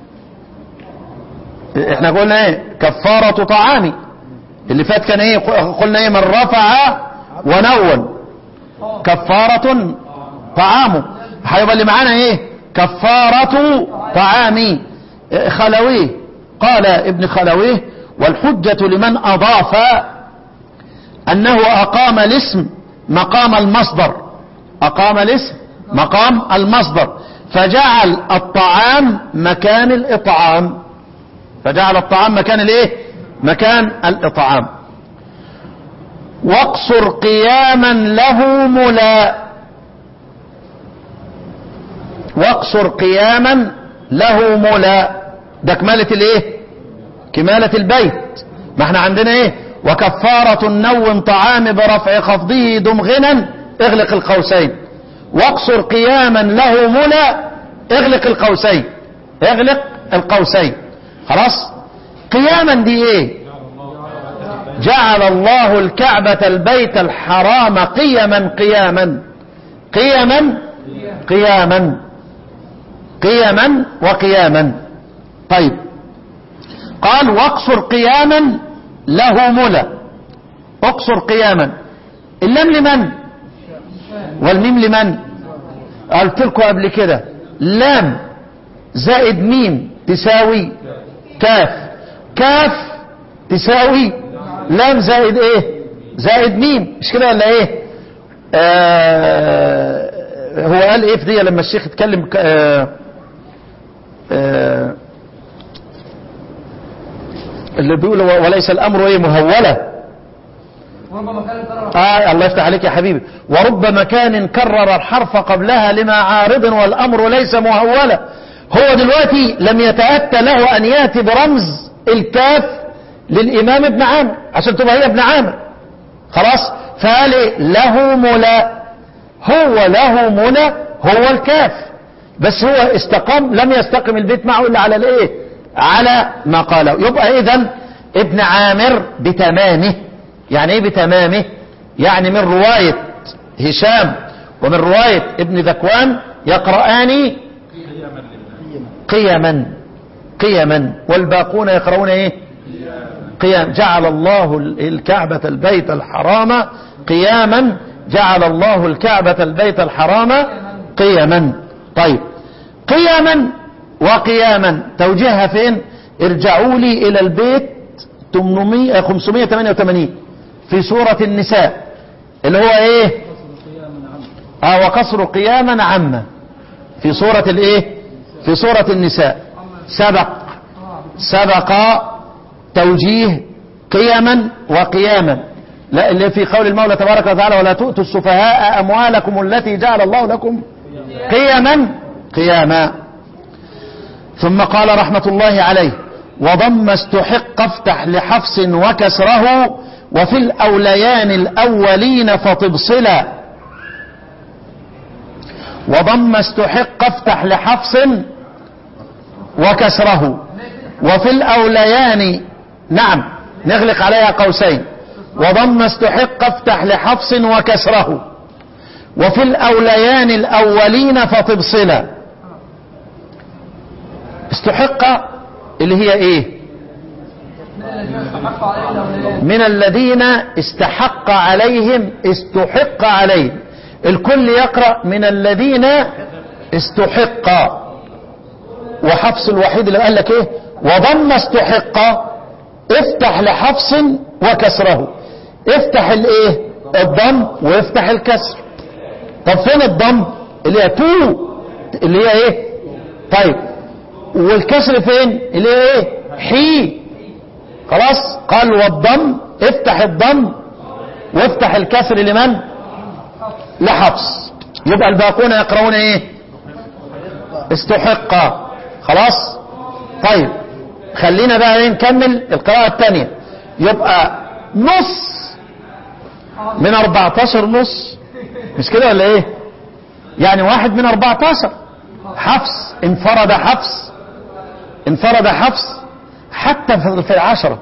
احنا قلنا ايه كفارة طعامي اللي فات كان ايه قلنا ايه من رفع ونون كفارة طعامه هيبقى اللي معانا ايه كفارة طعامي إيه، خلويه قال ابن خلويه والحجة لمن اضاف انه اقام الاسم مقام المصدر اقام الاسم مقام المصدر فجعل الطعام مكان الاطعام فجعل الطعام مكان الايه مكان الاطعام واقصر قياما له ملا واقصر قياما له ملا ده كمالة الايه كمالة البيت ما احنا عندنا ايه وكفارة النوم طعام برفع خفضه دم غنى اغلق القوسين واقصر قياما له ملا اغلق القوسين اغلق القوسين خلاص قياما دي ايه جعل الله الكعبة البيت الحرام قيما قياما قيما قياما قيما وقياما طيب قال واقصر قياما له ملا اقصر قياما اللام لمن والميم لمن قلت لكم قبل كده لام زائد ميم تساوي كاف كاف تساوي لام زائد ايه زائد ميم مش كده ولا ايه آه هو قال ايه في دي لما الشيخ اتكلم ك- آه آه اللي بيقول و- وليس الامر ايه مهوله آه الله يفتح عليك يا حبيبي ورب مكان كرر الحرف قبلها لما عارض والأمر ليس مهولا هو دلوقتي لم يتأتى له أن يأتي برمز الكاف للإمام ابن عامر عشان تبقى هي ابن عامر خلاص فقال إيه؟ له ملا هو له منى هو الكاف بس هو استقام لم يستقم البيت معه إلا على الإيه على ما قاله يبقى إذن ابن عامر بتمامه يعني ايه بتمامه يعني من رواية هشام ومن رواية ابن ذكوان يقرآن قيما قيما والباقون يقرؤون ايه قيام جعل الله الكعبة البيت الحرام قياما جعل الله الكعبة البيت الحرام قيما طيب قيما وقياما توجيهها فين ارجعوا لي الى البيت 800 588 في سورة النساء اللي هو ايه اه وقصر قياما عما في سورة الايه في سورة النساء سبق سبق توجيه قيما وقياما لا اللي في قول المولى تبارك وتعالى ولا تؤتوا السفهاء اموالكم التي جعل الله لكم قيما قياما ثم قال رحمة الله عليه وضم استحق افتح لحفص وكسره وفي الأوليان الأولين فطبصلا وضم استحق افتح لحفص وكسره وفي الأوليان نعم نغلق عليها قوسين وضم استحق افتح لحفص وكسره وفي الأوليان الأولين فطبصلا استحق اللي هي ايه من الذين استحق عليهم استحق عليهم الكل يقرأ من الذين استحق وحفص الوحيد اللي قال لك ايه وضم استحق افتح لحفص وكسره افتح الايه الضم وافتح الكسر طب فين الضم اللي هي تو اللي هي ايه طيب والكسر فين اللي هي ايه حي خلاص قال والضم افتح الضم وافتح الكسر لمن لحفص يبقى الباقون يقرؤون ايه استحق خلاص طيب خلينا بقى ايه نكمل القراءة الثانية يبقى نص من 14 نص مش كده ولا ايه يعني واحد من 14 حفص انفرد حفص انفرد حفص حتى في العشرة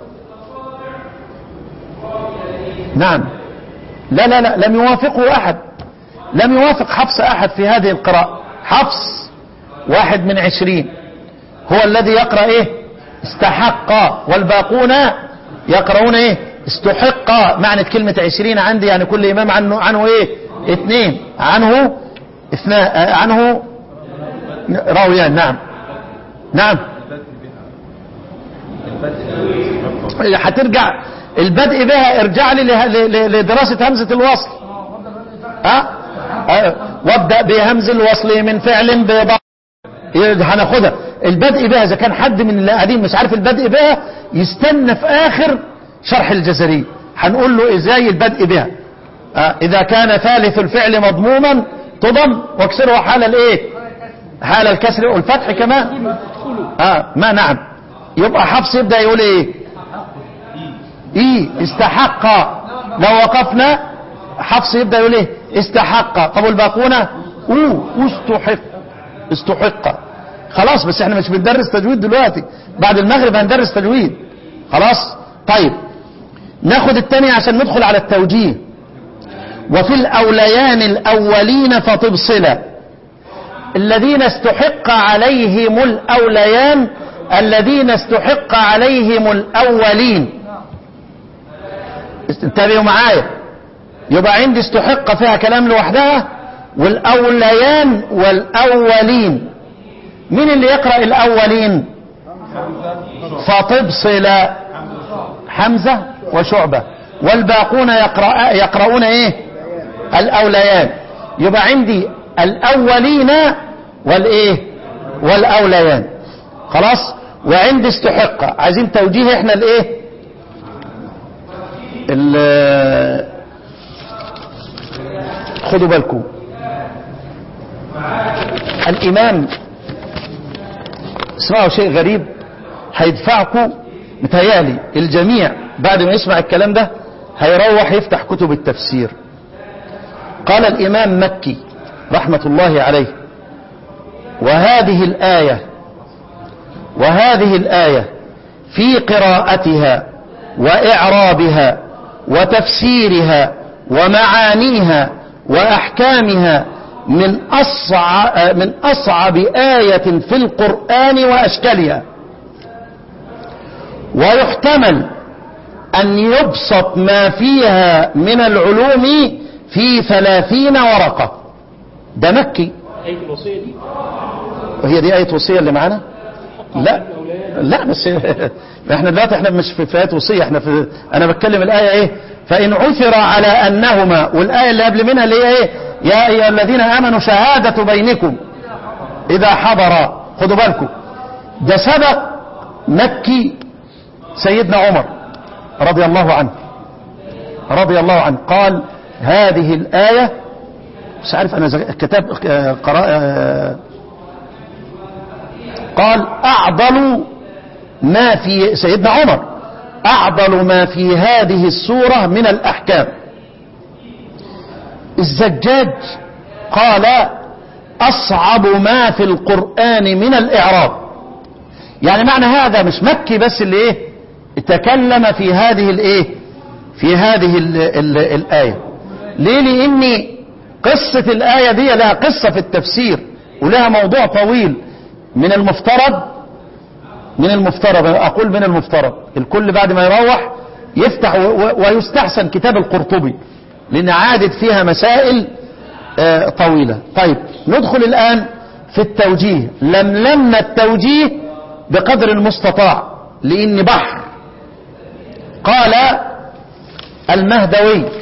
نعم لا لا لا لم يوافقه أحد لم يوافق حفص أحد في هذه القراءة حفص واحد من عشرين هو الذي يقرأ إيه استحق والباقون يقرؤون إيه استحق معنى كلمة عشرين عندي يعني كل إمام عنه عنه إيه اثنين عنه اثنان عنه راويان نعم نعم هترجع البدء بها ارجع لي له- ل- لدراسة همزة الوصل ها أه؟ وابدأ بهمز الوصل من فعل بضع هناخدها البدء بها اذا كان حد من اللي قاعدين مش عارف البدء بها يستنى في اخر شرح الجزري هنقول له ازاي البدء بها أه؟ اذا كان ثالث الفعل مضموما تضم واكسره حال الايه حال الكسر والفتح كمان اه ما نعم يبقى حفص يبدأ يقول ايه ايه استحق لو وقفنا حفص يبدأ يقول ايه استحق طب والباقون اوه استحق استحق خلاص بس احنا مش بندرس تجويد دلوقتي بعد المغرب هندرس تجويد خلاص طيب ناخد التاني عشان ندخل على التوجيه وفي الأوليان الأولين فطبصلا الذين استحق عليهم الأوليان الذين استحق عليهم الأولين انتبهوا معايا يبقى عندي استحق فيها كلام لوحدها والأوليان والأولين مين اللي يقرأ الأولين فتبصل حمزة وشعبة والباقون يقرأ يقرؤون ايه الأوليان يبقى عندي الأولين والإيه والأوليان خلاص وعندي استحق عايزين توجيه احنا الايه ال- خدوا بالكم الإمام اسمعوا شيء غريب هيدفعكم متهيألي الجميع بعد ما يسمع الكلام ده هيروح يفتح كتب التفسير قال الإمام مكي رحمة الله عليه وهذه الآية وهذه الآية في قراءتها وإعرابها وتفسيرها ومعانيها وأحكامها من أصعب, من أصعب آية في القرآن وأشكالها ويحتمل أن يبسط ما فيها من العلوم في ثلاثين ورقة ده مكي آية الوصية دي وهي دي آية وصية اللي معانا لا لا بس احنا دلوقتي احنا مش في في آية وصية احنا في انا بتكلم الآية ايه فإن عثر على أنهما والآية اللي قبل منها اللي هي ايه يا أيها الذين آمنوا شهادة بينكم إذا حضر خدوا بالكم ده سبق مكي سيدنا عمر رضي الله عنه رضي الله عنه قال هذه الآية مش عارف أنا زك- كتاب قراءة قال أعضل ما في سيدنا عمر أعضل ما في هذه السورة من الأحكام الزجاج قال أصعب ما في القرآن من الإعراب يعني معنى هذا مش مكي بس اللي إيه تكلم في هذه الإيه في هذه ال ال الآية ليه لأن قصة الآية دي لها قصة في التفسير ولها موضوع طويل من المفترض من المفترض أقول من المفترض الكل بعد ما يروح يفتح و- و- ويستحسن كتاب القرطبي لأن عادت فيها مسائل آه، طويلة طيب ندخل الآن في التوجيه لملمنا التوجيه بقدر المستطاع لأن بحر قال المهدوي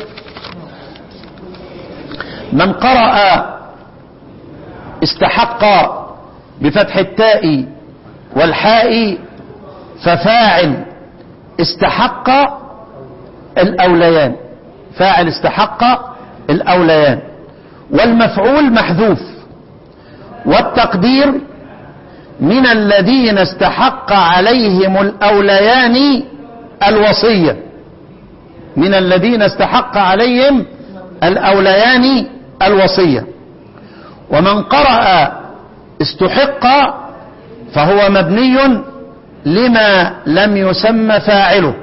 من قرأ استحق بفتح التاء والحاء ففاعل استحق الأوليان فاعل استحق الأوليان والمفعول محذوف والتقدير من الذين استحق عليهم الأوليان الوصية من الذين استحق عليهم الأوليان الوصية ومن قرأ استحق فهو مبني لما لم يسمى فاعله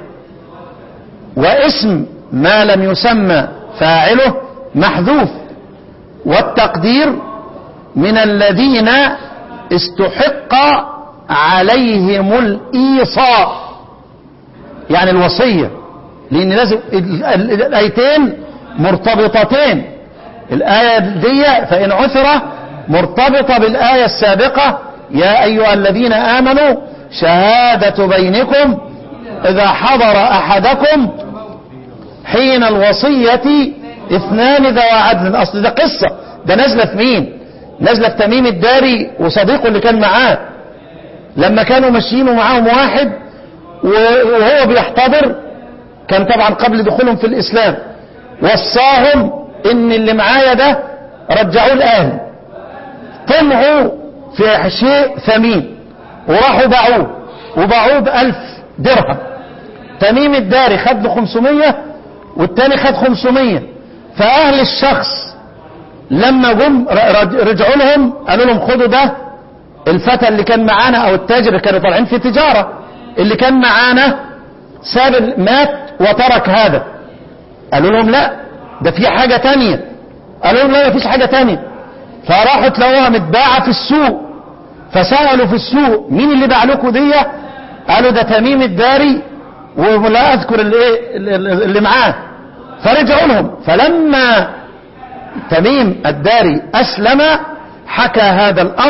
واسم ما لم يسمى فاعله محذوف والتقدير من الذين استحق عليهم الإيصاء يعني الوصية لأن لازم ال- ال- الآيتين مرتبطتين الآية دي فإن عثر مرتبطة بالآية السابقة يا أيها الذين آمنوا شهادة بينكم إذا حضر أحدكم حين الوصية اثنان ذوى عدل أصل ده قصة ده نازلة في مين نازلة في تميم الداري وصديقه اللي كان معاه لما كانوا ماشيين ومعاهم واحد و- وهو بيحتضر كان طبعا قبل دخولهم في الإسلام وصاهم ان اللي معايا ده رجعوه الآن طمعوا في شيء ثمين وراحوا باعوه وباعوه بألف درهم تميم الداري خد له 500 والتاني خد 500 فأهل الشخص لما جم ر- رجعوا لهم قالوا لهم خدوا ده الفتى اللي كان معانا او التاجر اللي كانوا طالعين في تجارة اللي كان معانا ساب ال- مات وترك هذا قالوا لهم لا ده في حاجة تانية قالوا لهم لا مفيش حاجة تانية فراحوا تلاقوها متباعة في السوق فسألوا في السوق مين اللي باع لكم دي قالوا ده تميم الداري ولا اذكر اللي, إيه اللي اللي معاه فرجعوا لهم فلما تميم الداري أسلم حكى هذا الأمر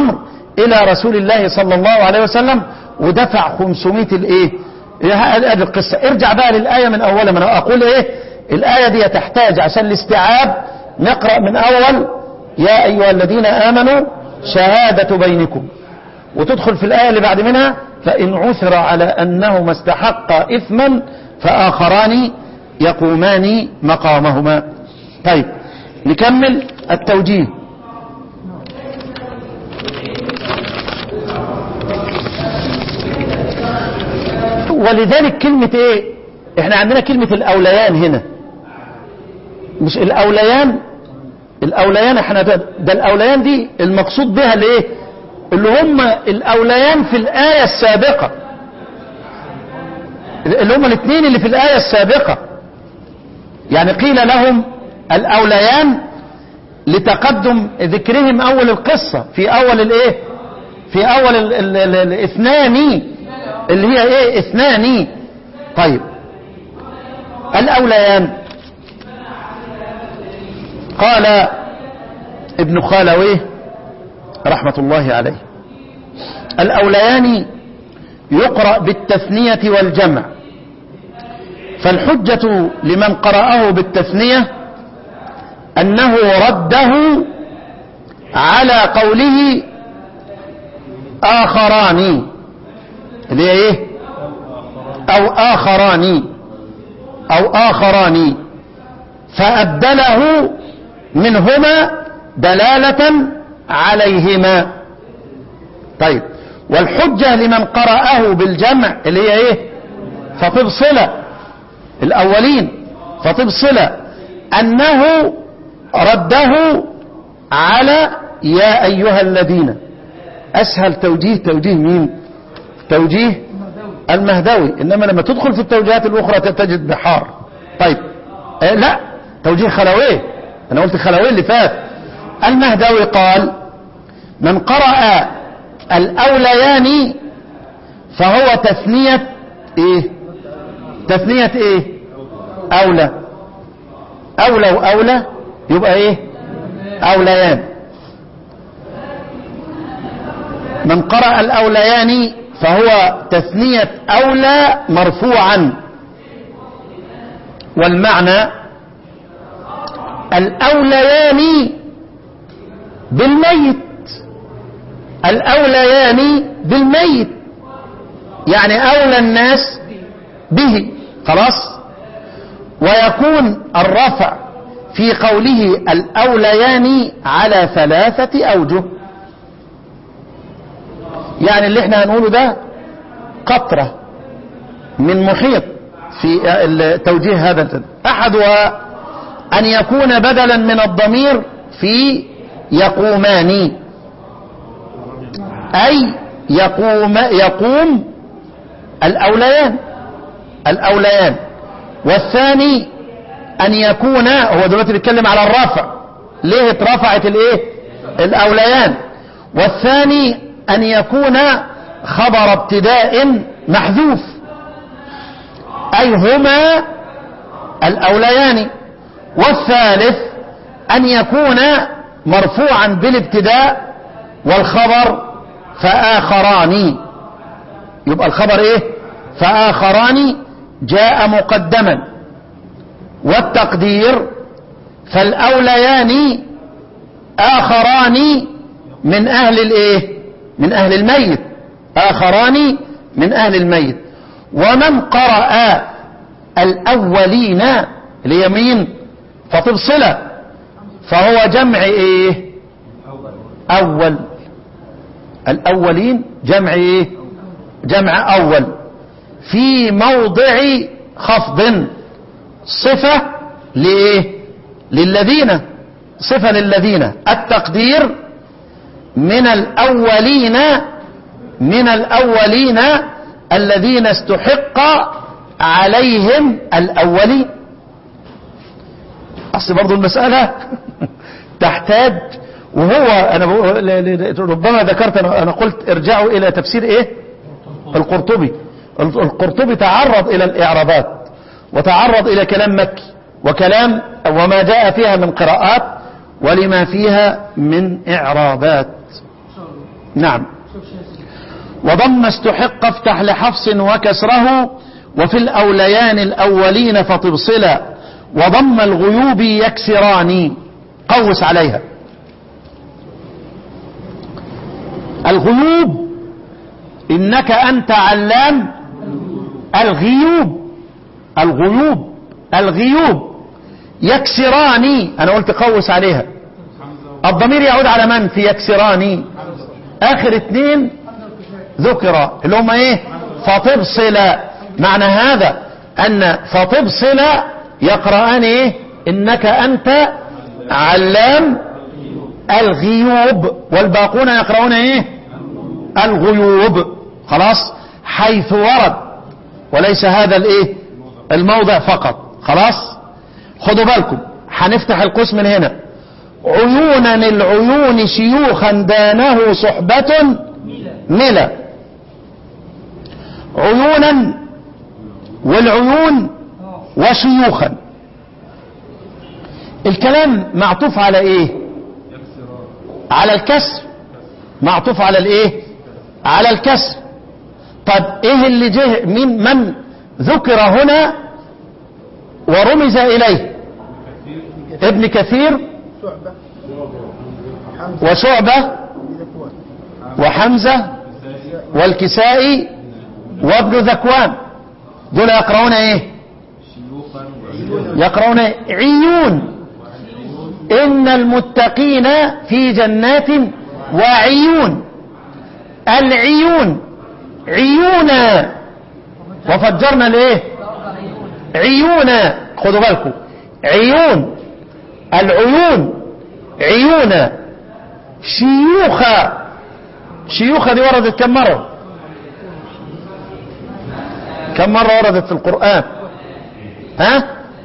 إلى رسول الله صلى الله عليه وسلم ودفع 500 الإيه هذه القصة ارجع بقى للآية من أولها من أقول إيه الآية دي تحتاج عشان الاستيعاب نقرأ من أول يا أيها الذين آمنوا شهادة بينكم وتدخل في الآية اللي بعد منها فإن عثر على أنهما استحقا إثما فآخران يقومان مقامهما طيب نكمل التوجيه ولذلك كلمة ايه احنا عندنا كلمة الاوليان هنا مش الاوليان الاوليان احنا ده, ده الاوليان دي المقصود بها الايه اللي هم الاوليان في الاية السابقة اللي هم الاثنين اللي في الاية السابقة يعني قيل لهم الاوليان لتقدم ذكرهم اول القصة في اول الايه في اول ال- ال- ال- الاثنان اللي هي ايه اثنان طيب الاوليان قال ابن خالويه رحمة الله عليه الاوليان يقرأ بالتثنية والجمع فالحجة لمن قرأه بالتثنية أنه رده على قوله آخران اللي هي ايه او اخران او اخران فابدله منهما دلالة عليهما طيب والحجة لمن قرأه بالجمع اللي هي ايه فتبصل الاولين فتبصل انه رده على يا ايها الذين اسهل توجيه توجيه مين توجيه المهدوي انما لما تدخل في التوجيهات الاخرى تجد بحار طيب آه لا توجيه خلويه انا قلت خلويه اللي فات المهدوي قال من قرأ الاوليان فهو تثنية ايه تثنية ايه اولى اولى واولى يبقى ايه اوليان من قرأ الأوليان فهو تثنية أولى مرفوعا والمعنى الأوليان بالميت الأوليان بالميت يعني أولى الناس به خلاص ويكون الرفع في قوله الأوليان على ثلاثة أوجه يعني اللي احنا هنقوله ده قطرة من محيط في توجيه هذا أحدها أن يكون بدلا من الضمير في يقومان أي يقوم يقوم الأوليان الأوليان والثاني أن يكون هو دلوقتي بيتكلم على الرفع ليه اترفعت الايه الأوليان والثاني أن يكون خبر ابتداء محذوف أي هما الأوليان والثالث أن يكون مرفوعا بالابتداء والخبر فآخران يبقى الخبر ايه فآخران جاء مقدما والتقدير فالأوليان آخران من أهل الايه من أهل الميت آخران من أهل الميت ومن قرأ الأولين اللي هي مين فتبصلة فهو جمع ايه أول الأولين جمع ايه جمع أول في موضع خفض صفة لإيه للذين صفة للذين التقدير من الأولين من الأولين الذين استحق عليهم الأولين أصل برضو المسألة تحتاج وهو أنا ربما ذكرت أنا قلت ارجعوا إلى تفسير إيه القرطبي القرطبي تعرض إلى الإعرابات وتعرض إلى كلام مكي وكلام وما جاء فيها من قراءات ولما فيها من إعرابات نعم وضم استحق افتح لحفص وكسره وفي الأوليان الأولين فتبصلا وضم الغيوب يكسران قوس عليها الغيوب إنك أنت علام الغيوب الغيوب الغيوب يكسران أنا قلت قوس عليها الضمير يعود على من في يكسران آخر اتنين ذكر اللي هم ايه فتبصل معنى هذا أن فتبصل يقرأان ايه إنك أنت علام الغيوب والباقون يقرؤون ايه الغيوب خلاص حيث ورد وليس هذا الايه الموضع فقط خلاص خدوا بالكم هنفتح القوس من هنا عيونا العيون شيوخا دانه صحبة ملا عيونا والعيون وشيوخا الكلام معطوف على ايه على الكسر معطوف على الايه على الكسر طب ايه اللي جه من من ذكر هنا ورمز اليه ابن كثير شعبة وشعبة وحمزة والكسائي وابن ذكوان دول يقرؤون ايه يقرؤون إيه؟ عيون ان المتقين في جنات وعيون العيون عيونا وفجرنا الايه عيونا خدوا بالكم عيون العيون عيونا شيوخا شيوخا دي وردت كم مرة كم مرة وردت في القرآن ها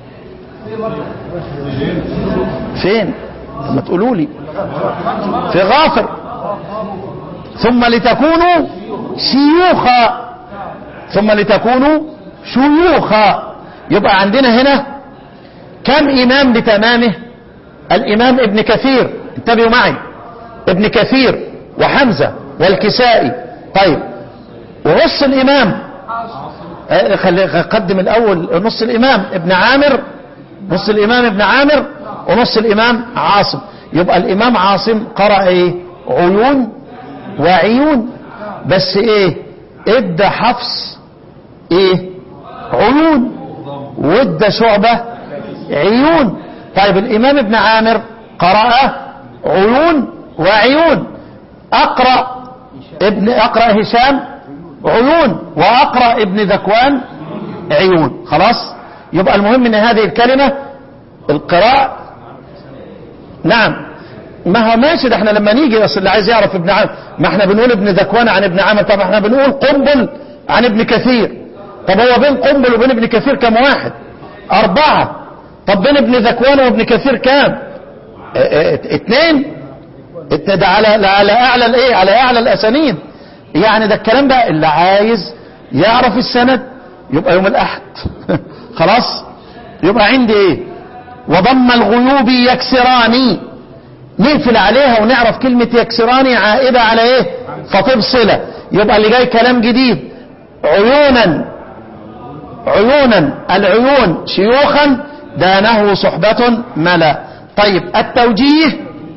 فين ما تقولوا لي في غافر ثم لتكونوا شيوخا ثم لتكونوا شيوخا يبقى عندنا هنا كم إمام بتمامه الإمام ابن كثير انتبهوا معي ابن كثير وحمزة والكسائي طيب ونص الإمام آه، خلي قدم الأول نص الإمام ابن عامر نص الإمام ابن عامر ونص الإمام عاصم يبقى الإمام عاصم قرأ إيه عيون وعيون بس إيه ادى حفص إيه عيون وادى شعبة عيون طيب الإمام ابن عامر قرأ عيون وعيون أقرأ ابن أقرأ هشام عيون وأقرأ ابن ذكوان عيون خلاص يبقى المهم ان هذه الكلمة القراءة نعم ما هو ماشي ده احنا لما نيجي اصل اللي عايز يعرف ابن عامر ما احنا بنقول ابن ذكوان عن ابن عامر طب احنا بنقول قنبل عن ابن كثير طب هو بين قنبل وبين ابن كثير كم واحد اربعة طب بين ابن ذكوان وابن كثير كام اه اه اتنين ات- ده على على اعلى الايه على اعلى الاسانيد يعني ده الكلام ده اللي عايز يعرف السند يبقى يوم الاحد خلاص يبقى عندي ايه وضم الغيوب يكسراني نقفل عليها ونعرف كلمة يكسراني عائدة على ايه فتبصلة يبقى اللي جاي كلام جديد عيونا عيونا العيون شيوخا دانه صحبة ملا طيب التوجيه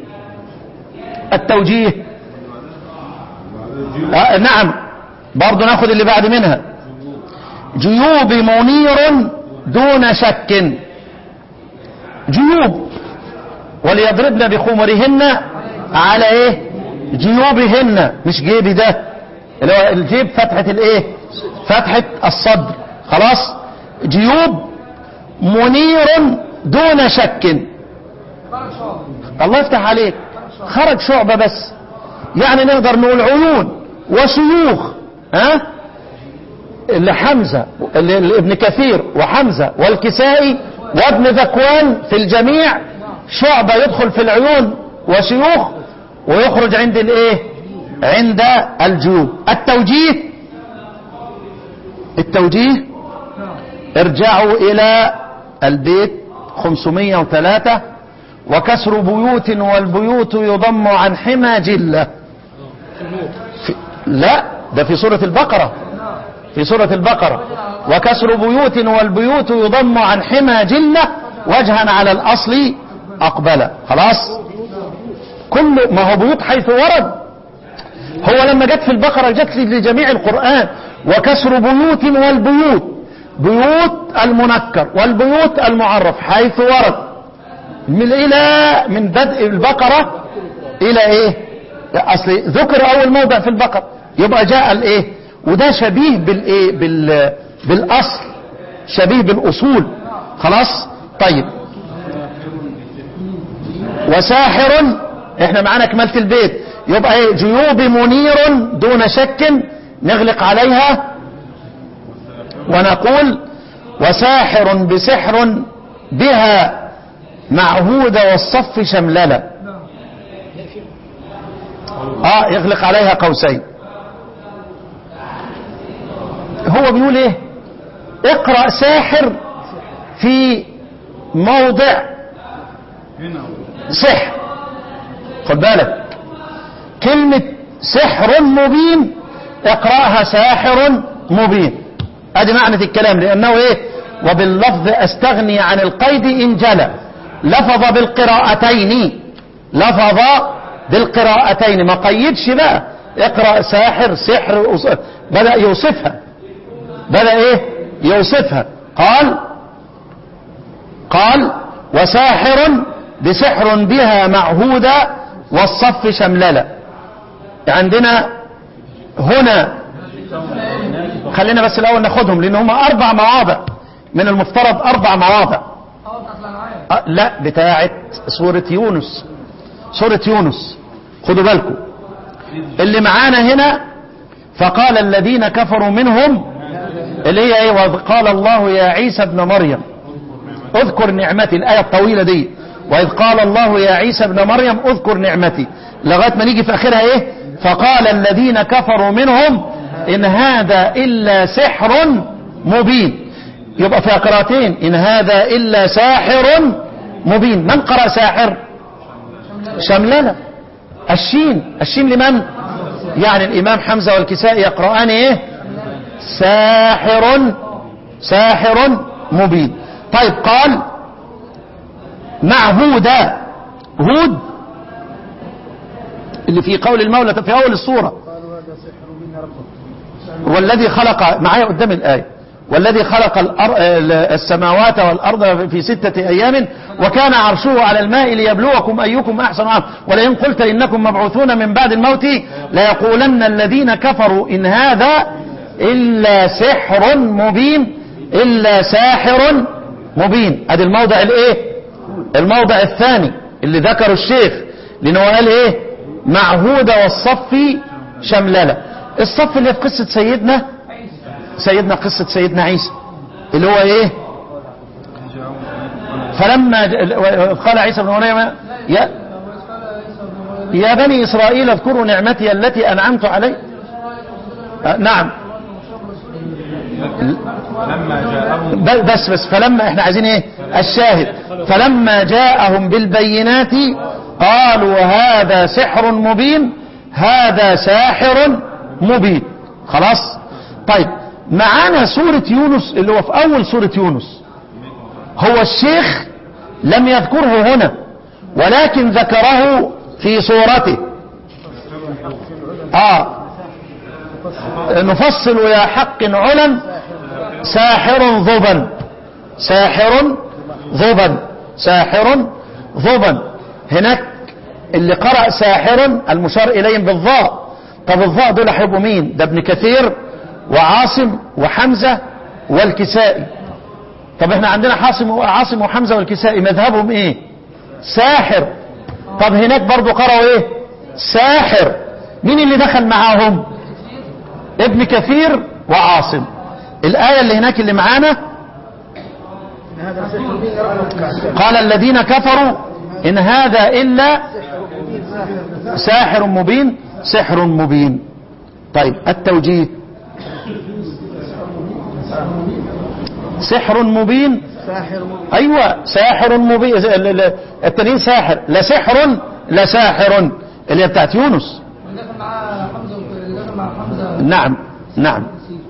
التوجيه آه نعم برضو ناخد اللي بعد منها جيوب منير دون شك جيوب وليضربن بخمرهن على ايه جيوبهن مش جيبي ده اللي هو الجيب فتحة الايه فتحة الصدر خلاص جيوب منير دون شك الله يفتح عليك خرج شعبة بس يعني نقدر نقول عيون وشيوخ ها اللي حمزة اللي اللي ابن كثير وحمزة والكسائي وابن ذكوان في الجميع شعبة يدخل في العيون وشيوخ ويخرج عند الايه عند الجيوب التوجيه التوجيه ارجعوا الى البيت 503 وكسر بيوت والبيوت يضم عن حمى جلة في لا ده في سورة البقرة في سورة البقرة وكسر بيوت والبيوت يضم عن حمى جلة وجها على الأصل أقبل خلاص كل ما هو بيوت حيث ورد هو لما جت في البقرة جت لجميع القرآن وكسر بيوت والبيوت بيوت المنكر والبيوت المعرف حيث ورد من إلى من بدء البقرة إلى إيه أصل ذكر أول موضع في البقرة يبقى جاء الإيه وده شبيه بالإيه بال بالأصل شبيه بالأصول خلاص طيب وساحر احنا معانا كمالة البيت يبقى ايه جيوب منير دون شك نغلق عليها ونقول وساحر بسحر بها معهود والصف شمللة اه يغلق عليها قوسين هو بيقول ايه اقرأ ساحر في موضع سحر خد بالك كلمة سحر مبين اقرأها ساحر مبين ادي معنى الكلام لانه ايه وباللفظ استغني عن القيد ان جلى لفظ بالقراءتين لفظ بالقراءتين ما قيدش بقى اقرأ ساحر سحر بدأ يوصفها بدأ ايه يوصفها قال قال وساحر بسحر بها معهودة والصف شمللة عندنا هنا خلينا بس الاول ناخدهم لان هم اربع مواضع من المفترض اربع مواضع أه لا بتاعت سورة يونس سورة يونس خدوا بالكم اللي معانا هنا فقال الذين كفروا منهم اللي هي ايه وإذ قال الله يا عيسى ابن مريم اذكر نعمتي الآية الطويلة دي وإذ قال الله يا عيسى ابن مريم اذكر نعمتي لغاية ما نيجي في آخرها ايه فقال الذين كفروا منهم إن هذا إلا سحر مبين يبقى في قراءتين إن هذا إلا ساحر مبين من قرأ ساحر شملنا الشين الشين لمن يعني الإمام حمزة والكسائي يقرآن إيه ساحر ساحر مبين طيب قال مع هودا هود اللي في قول المولى في أول الصورة والذي خلق معايا قدام الآية والذي خلق الأر... السماوات والأرض في ستة أيام وكان عرشه على الماء ليبلوكم أيكم أحسن عمل ولئن قلت إنكم مبعوثون من بعد الموت ليقولن الذين كفروا إن هذا إلا سحر مبين إلا ساحر مبين ادي الموضع الايه الموضع الثاني اللي ذكره الشيخ لانه قال ايه معهودة والصف شمللة الصف اللي في قصة سيدنا سيدنا قصة سيدنا عيسى اللي هو ايه فلما قال عيسى بن مريم يا يا بني اسرائيل اذكروا نعمتي التي انعمت علي آه نعم لما جاءهم بس بس فلما احنا عايزين ايه الشاهد فلما جاءهم بالبينات قالوا هذا سحر مبين هذا ساحر مبين خلاص طيب معانا سورة يونس اللي هو في اول سورة يونس هو الشيخ لم يذكره هنا ولكن ذكره في صورته اه نفصل يا حق علا ساحر ضبا ساحر ضبا ساحر ضبا هناك اللي قرأ ساحر المشار إليهم بالضاء طب الضاء دول هيبقوا مين ده ابن كثير وعاصم وحمزة والكسائي طب احنا عندنا حاصم وعاصم وحمزة والكسائي مذهبهم ايه ساحر طب هناك برضو قرأوا ايه ساحر مين اللي دخل معاهم ابن كثير وعاصم الآية اللي هناك اللي معانا قال الذين كفروا إن هذا إلا ساحر مبين سحر مبين طيب التوجيه سحر مبين أيوة ساحر مبين التانيين ساحر لا سحر لا ساحر اللي هي بتاعت يونس نعم نعم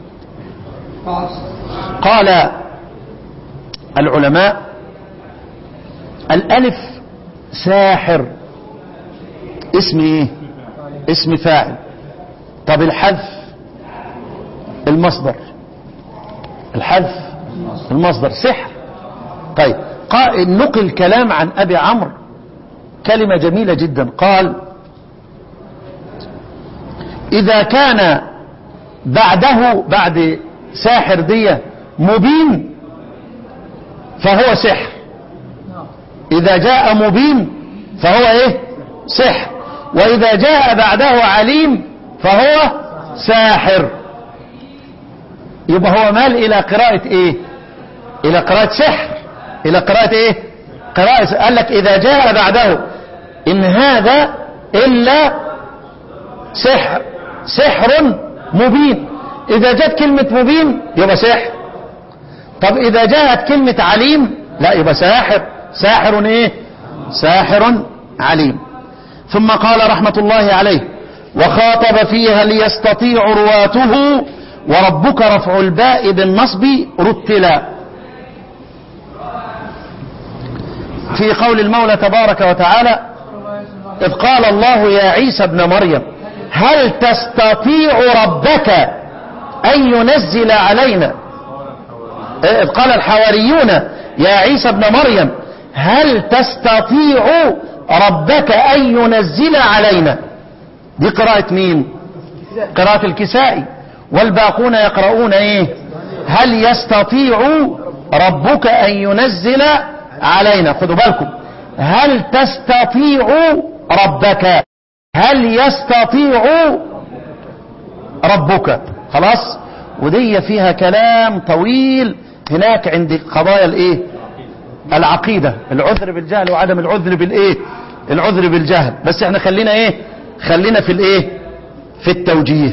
قال العلماء الألف ساحر اسم ايه اسم فاعل طب الحذف المصدر الحذف المصدر سحر طيب قا- نقل كلام عن أبي عمرو كلمة جميلة جدا قال إذا كان بعده بعد ساحر دي مبين فهو سحر إذا جاء مبين فهو إيه سحر وإذا جاء بعده عليم فهو ساحر يبقى هو مال إلى قراءة إيه إلى قراءة سحر إلى قراءة إيه قراءة قال لك إذا جاء بعده إن هذا إلا سحر سحر مبين إذا جاءت كلمة مبين يبقى سحر طب إذا جاءت كلمة عليم لا يبقى ساحر ساحر إيه ساحر عليم ثم قال رحمة الله عليه وخاطب فيها ليستطيع رواته وربك رفع الباء بالنصب رتلا في قول المولى تبارك وتعالى إذ قال الله يا عيسى ابن مريم هل تستطيع ربك أن ينزل علينا إذ قال الحواريون يا عيسى ابن مريم هل تستطيع ربك أن ينزل علينا دي قراءة مين قراءة الكسائي والباقون يقرؤون ايه هل يستطيع ربك أن ينزل علينا خدوا بالكم هل تستطيع ربك هل يستطيع ربك خلاص ودي فيها كلام طويل هناك عند قضايا الايه العقيدة العذر بالجهل وعدم العذر بالايه العذر بالجهل بس احنا خلينا ايه خلينا في الايه في التوجيه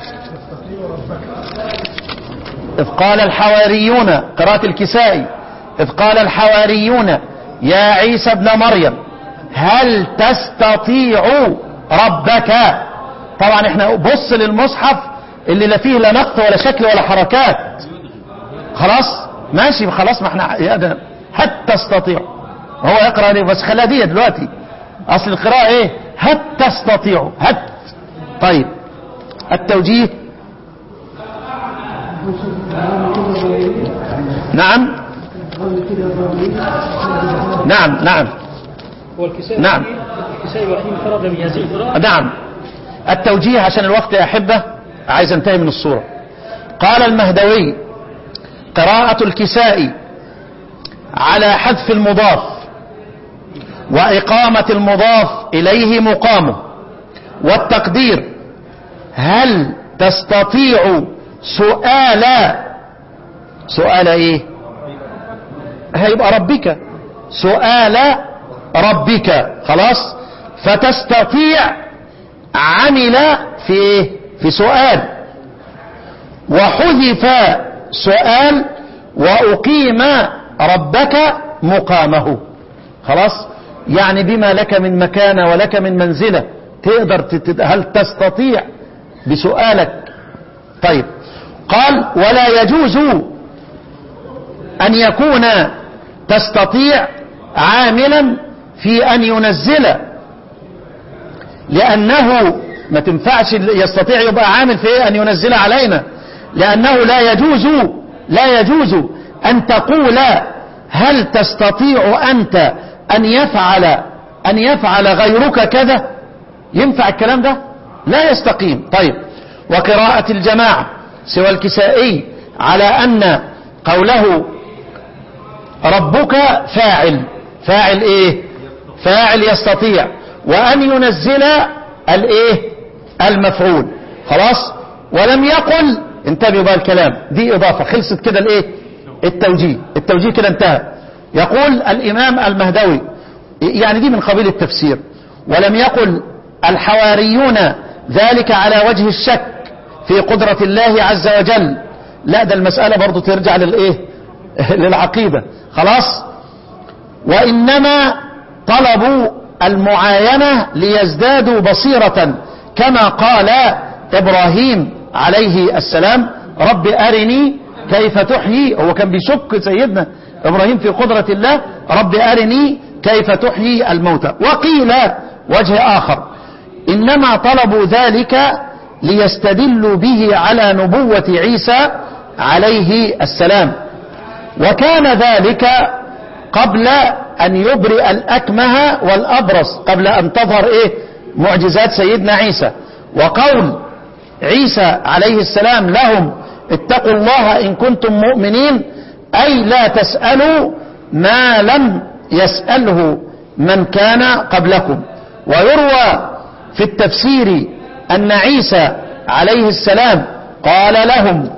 إذ قال الحواريون قراءة الكسائي إذ قال الحواريون يا عيسى ابن مريم هل تستطيع ربك طبعا احنا بص للمصحف اللي لا فيه لا نقط ولا شكل ولا حركات خلاص ماشي خلاص ما احنا يا ده هل تستطيع هو يقرأ ليه بس خليها دي دلوقتي اصل القراءة ايه هل تستطيع هل طيب التوجيه نعم نعم نعم هو الكسائي نعم. الكسائي الوحيد فرد من يزيد نعم التوجيه عشان الوقت يا أحبة عايز انتهي من الصورة قال المهدوي قراءة الكسائي على حذف المضاف وإقامة المضاف إليه مقامه والتقدير هل تستطيع سؤال سؤال ايه هيبقى ربك سؤال ربك خلاص فتستطيع عمل في ايه في سؤال وحذف سؤال وأقيم ربك مقامه خلاص يعني بما لك من مكانة ولك من منزلة تقدر تت... هل تستطيع بسؤالك طيب قال ولا يجوز أن يكون تستطيع عاملا في أن ينزل لأنه ما تنفعش يستطيع يبقى عامل في إيه؟ أن ينزل علينا لأنه لا يجوز لا يجوز أن تقول هل تستطيع أنت أن يفعل أن يفعل غيرك كذا ينفع الكلام ده لا يستقيم طيب وقراءة الجماعة سوى الكسائي على أن قوله ربك فاعل فاعل ايه فاعل يستطيع وأن ينزل الايه المفعول خلاص ولم يقل انتبهوا بقى الكلام دي إضافة خلصت كده الايه التوجيه التوجيه كده انتهى يقول الإمام المهدوي يعني دي من قبيل التفسير ولم يقل الحواريون ذلك على وجه الشك في قدرة الله عز وجل لا ده المسألة برضو ترجع للإيه للعقيدة خلاص وإنما طلبوا المعاينة ليزدادوا بصيرة كما قال إبراهيم عليه السلام رب أرني كيف تحيي هو كان بيشك سيدنا إبراهيم في قدرة الله رب أرني كيف تحيي الموتى وقيل وجه آخر إنما طلبوا ذلك ليستدلوا به على نبوة عيسى عليه السلام وكان ذلك قبل أن يبرئ الأكمه والأبرص قبل أن تظهر إيه معجزات سيدنا عيسى وقول عيسى عليه السلام لهم اتقوا الله إن كنتم مؤمنين أي لا تسألوا ما لم يسأله من كان قبلكم ويروى في التفسير أن عيسى عليه السلام قال لهم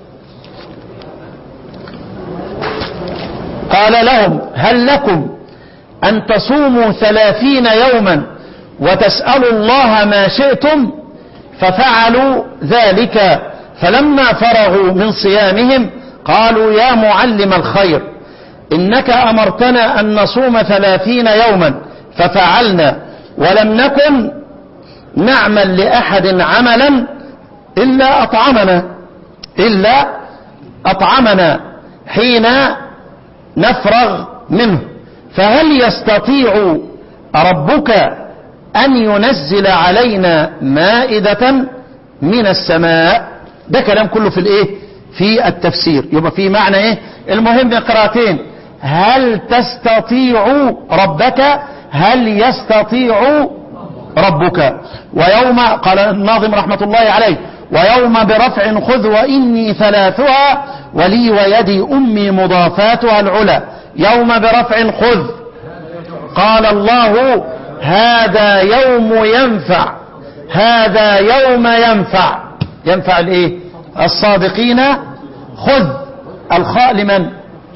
قال لهم هل لكم أن تصوموا ثلاثين يوما وتسألوا الله ما شئتم ففعلوا ذلك فلما فرغوا من صيامهم قالوا يا معلم الخير إنك أمرتنا أن نصوم ثلاثين يوما ففعلنا ولم نكن نعمل لأحد عملا إلا أطعمنا إلا أطعمنا حين نفرغ منه فهل يستطيع ربك أن ينزل علينا مائدة من السماء ده كلام كله في الايه في التفسير يبقى في معنى ايه المهم قراءتين هل تستطيع ربك هل يستطيع ربك ويوم قال الناظم رحمة الله عليه ويوم برفع خذ وإني ثلاثها ولي ويدي أمي مضافاتها العلا يوم برفع خذ قال الله هذا يوم ينفع هذا يوم ينفع ينفع الايه الصادقين خذ الخاء لمن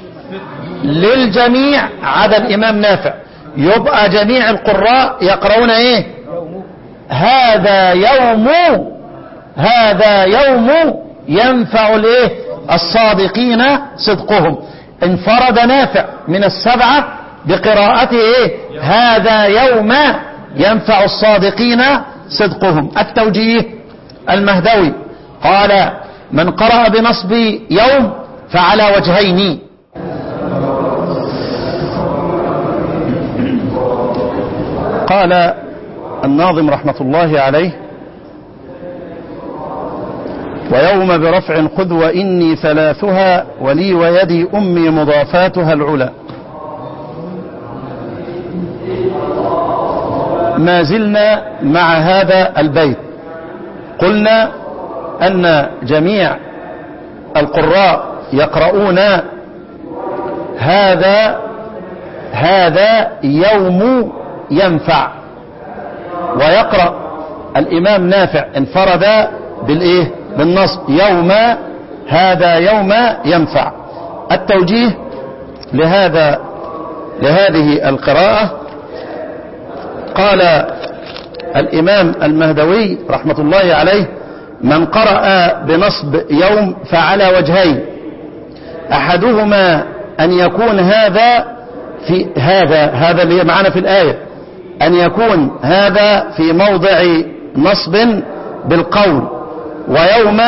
للجميع عدا الامام نافع يبقى جميع القراء يقرؤون ايه هذا يوم هذا يوم ينفع الايه الصادقين صدقهم انفرد نافع من السبعة بقراءته ايه هذا يوم ينفع الصادقين صدقهم التوجيه المهدوي قال من قرأ بنصب يوم فعلى وجهين قال الناظم رحمة الله عليه ويوم برفع خذ وإني ثلاثها ولي ويدي أمي مضافاتها العلا ما زلنا مع هذا البيت قلنا أن جميع القراء يقرؤون هذا هذا يوم ينفع ويقرأ الإمام نافع انفرد بالإيه بالنصب يوم هذا يوم ينفع التوجيه لهذا لهذه القراءة قال الإمام المهدوي رحمة الله عليه من قرأ بنصب يوم فعلى وجهين أحدهما أن يكون هذا في هذا هذا اللي معنا في الآية أن يكون هذا في موضع نصب بالقول ويوم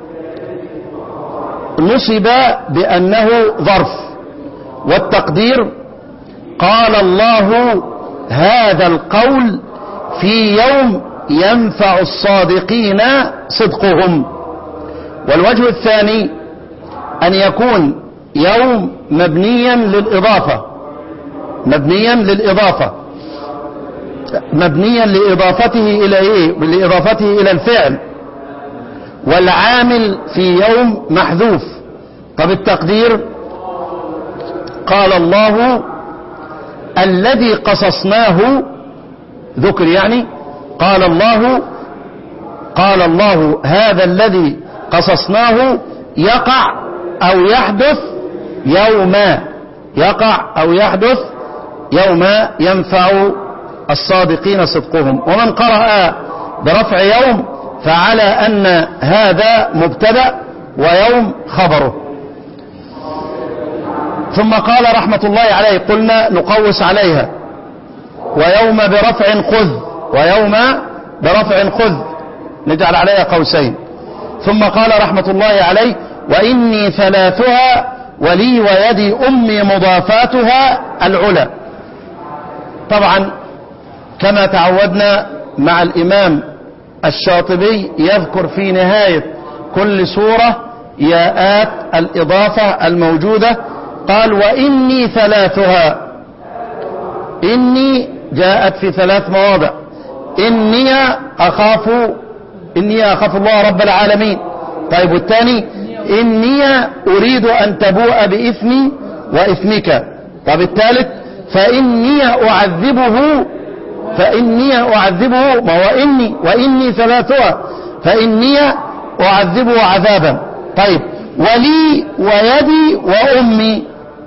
نصب بأنه ظرف والتقدير قال الله هذا القول في يوم ينفع الصادقين صدقهم والوجه الثاني أن يكون يوم مبنيا للإضافة مبنيا للإضافة مبنيا لإضافته إلى إيه لإضافته إلى الفعل والعامل في يوم محذوف طب التقدير قال الله الذي قصصناه ذكر يعني قال الله قال الله هذا الذي قصصناه يقع أو يحدث يوم يقع أو يحدث يوم ينفع الصادقين صدقهم ومن قرأ برفع يوم فعلى أن هذا مبتدأ ويوم خبره ثم قال رحمة الله عليه قلنا نقوس عليها ويوم برفع خذ ويوم برفع خذ نجعل عليها قوسين ثم قال رحمة الله عليه وإني ثلاثها ولي ويدي أمي مضافاتها العلا طبعا كما تعودنا مع الإمام الشاطبي يذكر في نهاية كل سورة ياءات الإضافة الموجودة قال وإني ثلاثها إني جاءت في ثلاث مواضع إني أخاف إني أخاف الله رب العالمين طيب والثاني إني أريد أن تبوء بإثمي وإثمك طب الثالث فإني أعذبه فإني أعذبه ما هو إني وإني ثلاثها فإني أعذبه عذابا طيب ولي ويدي وأمي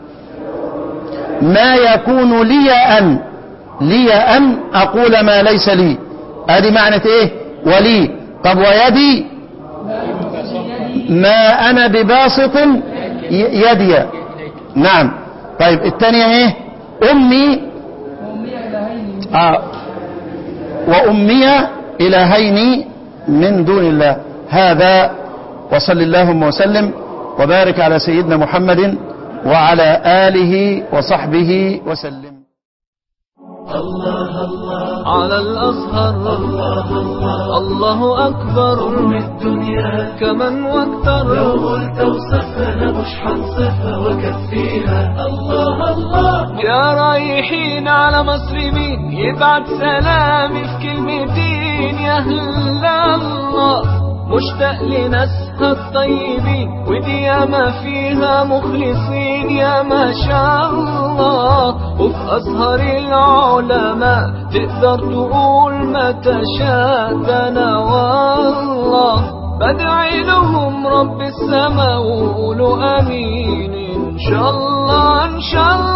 ما يكون لي أن لي أن أقول ما ليس لي هذه معنى إيه ولي طب ويدي ما أنا بباسط ي- يدي نعم طيب الثانية إيه أمي آه وأمي إلهين من دون الله هذا وصل اللهم وسلم وبارك على سيدنا محمد وعلى آله وصحبه وسلم على الأزهر الله أكبر أم الدنيا كمن واكثر لو قلت وصفنا مش حنصفها وكفيها الله الله يا رايحين على مصر مين يبعت سلامي في كلمتين يا هلا الله مشتاق لناسها الطيبين ودي ياما فيها مخلصين يا ما شاء الله وفي أزهر العلماء تقدر تقول ما تشاء ده أنا والله بدعي لهم رب السماء وقولوا امين ان شاء الله ان شاء الله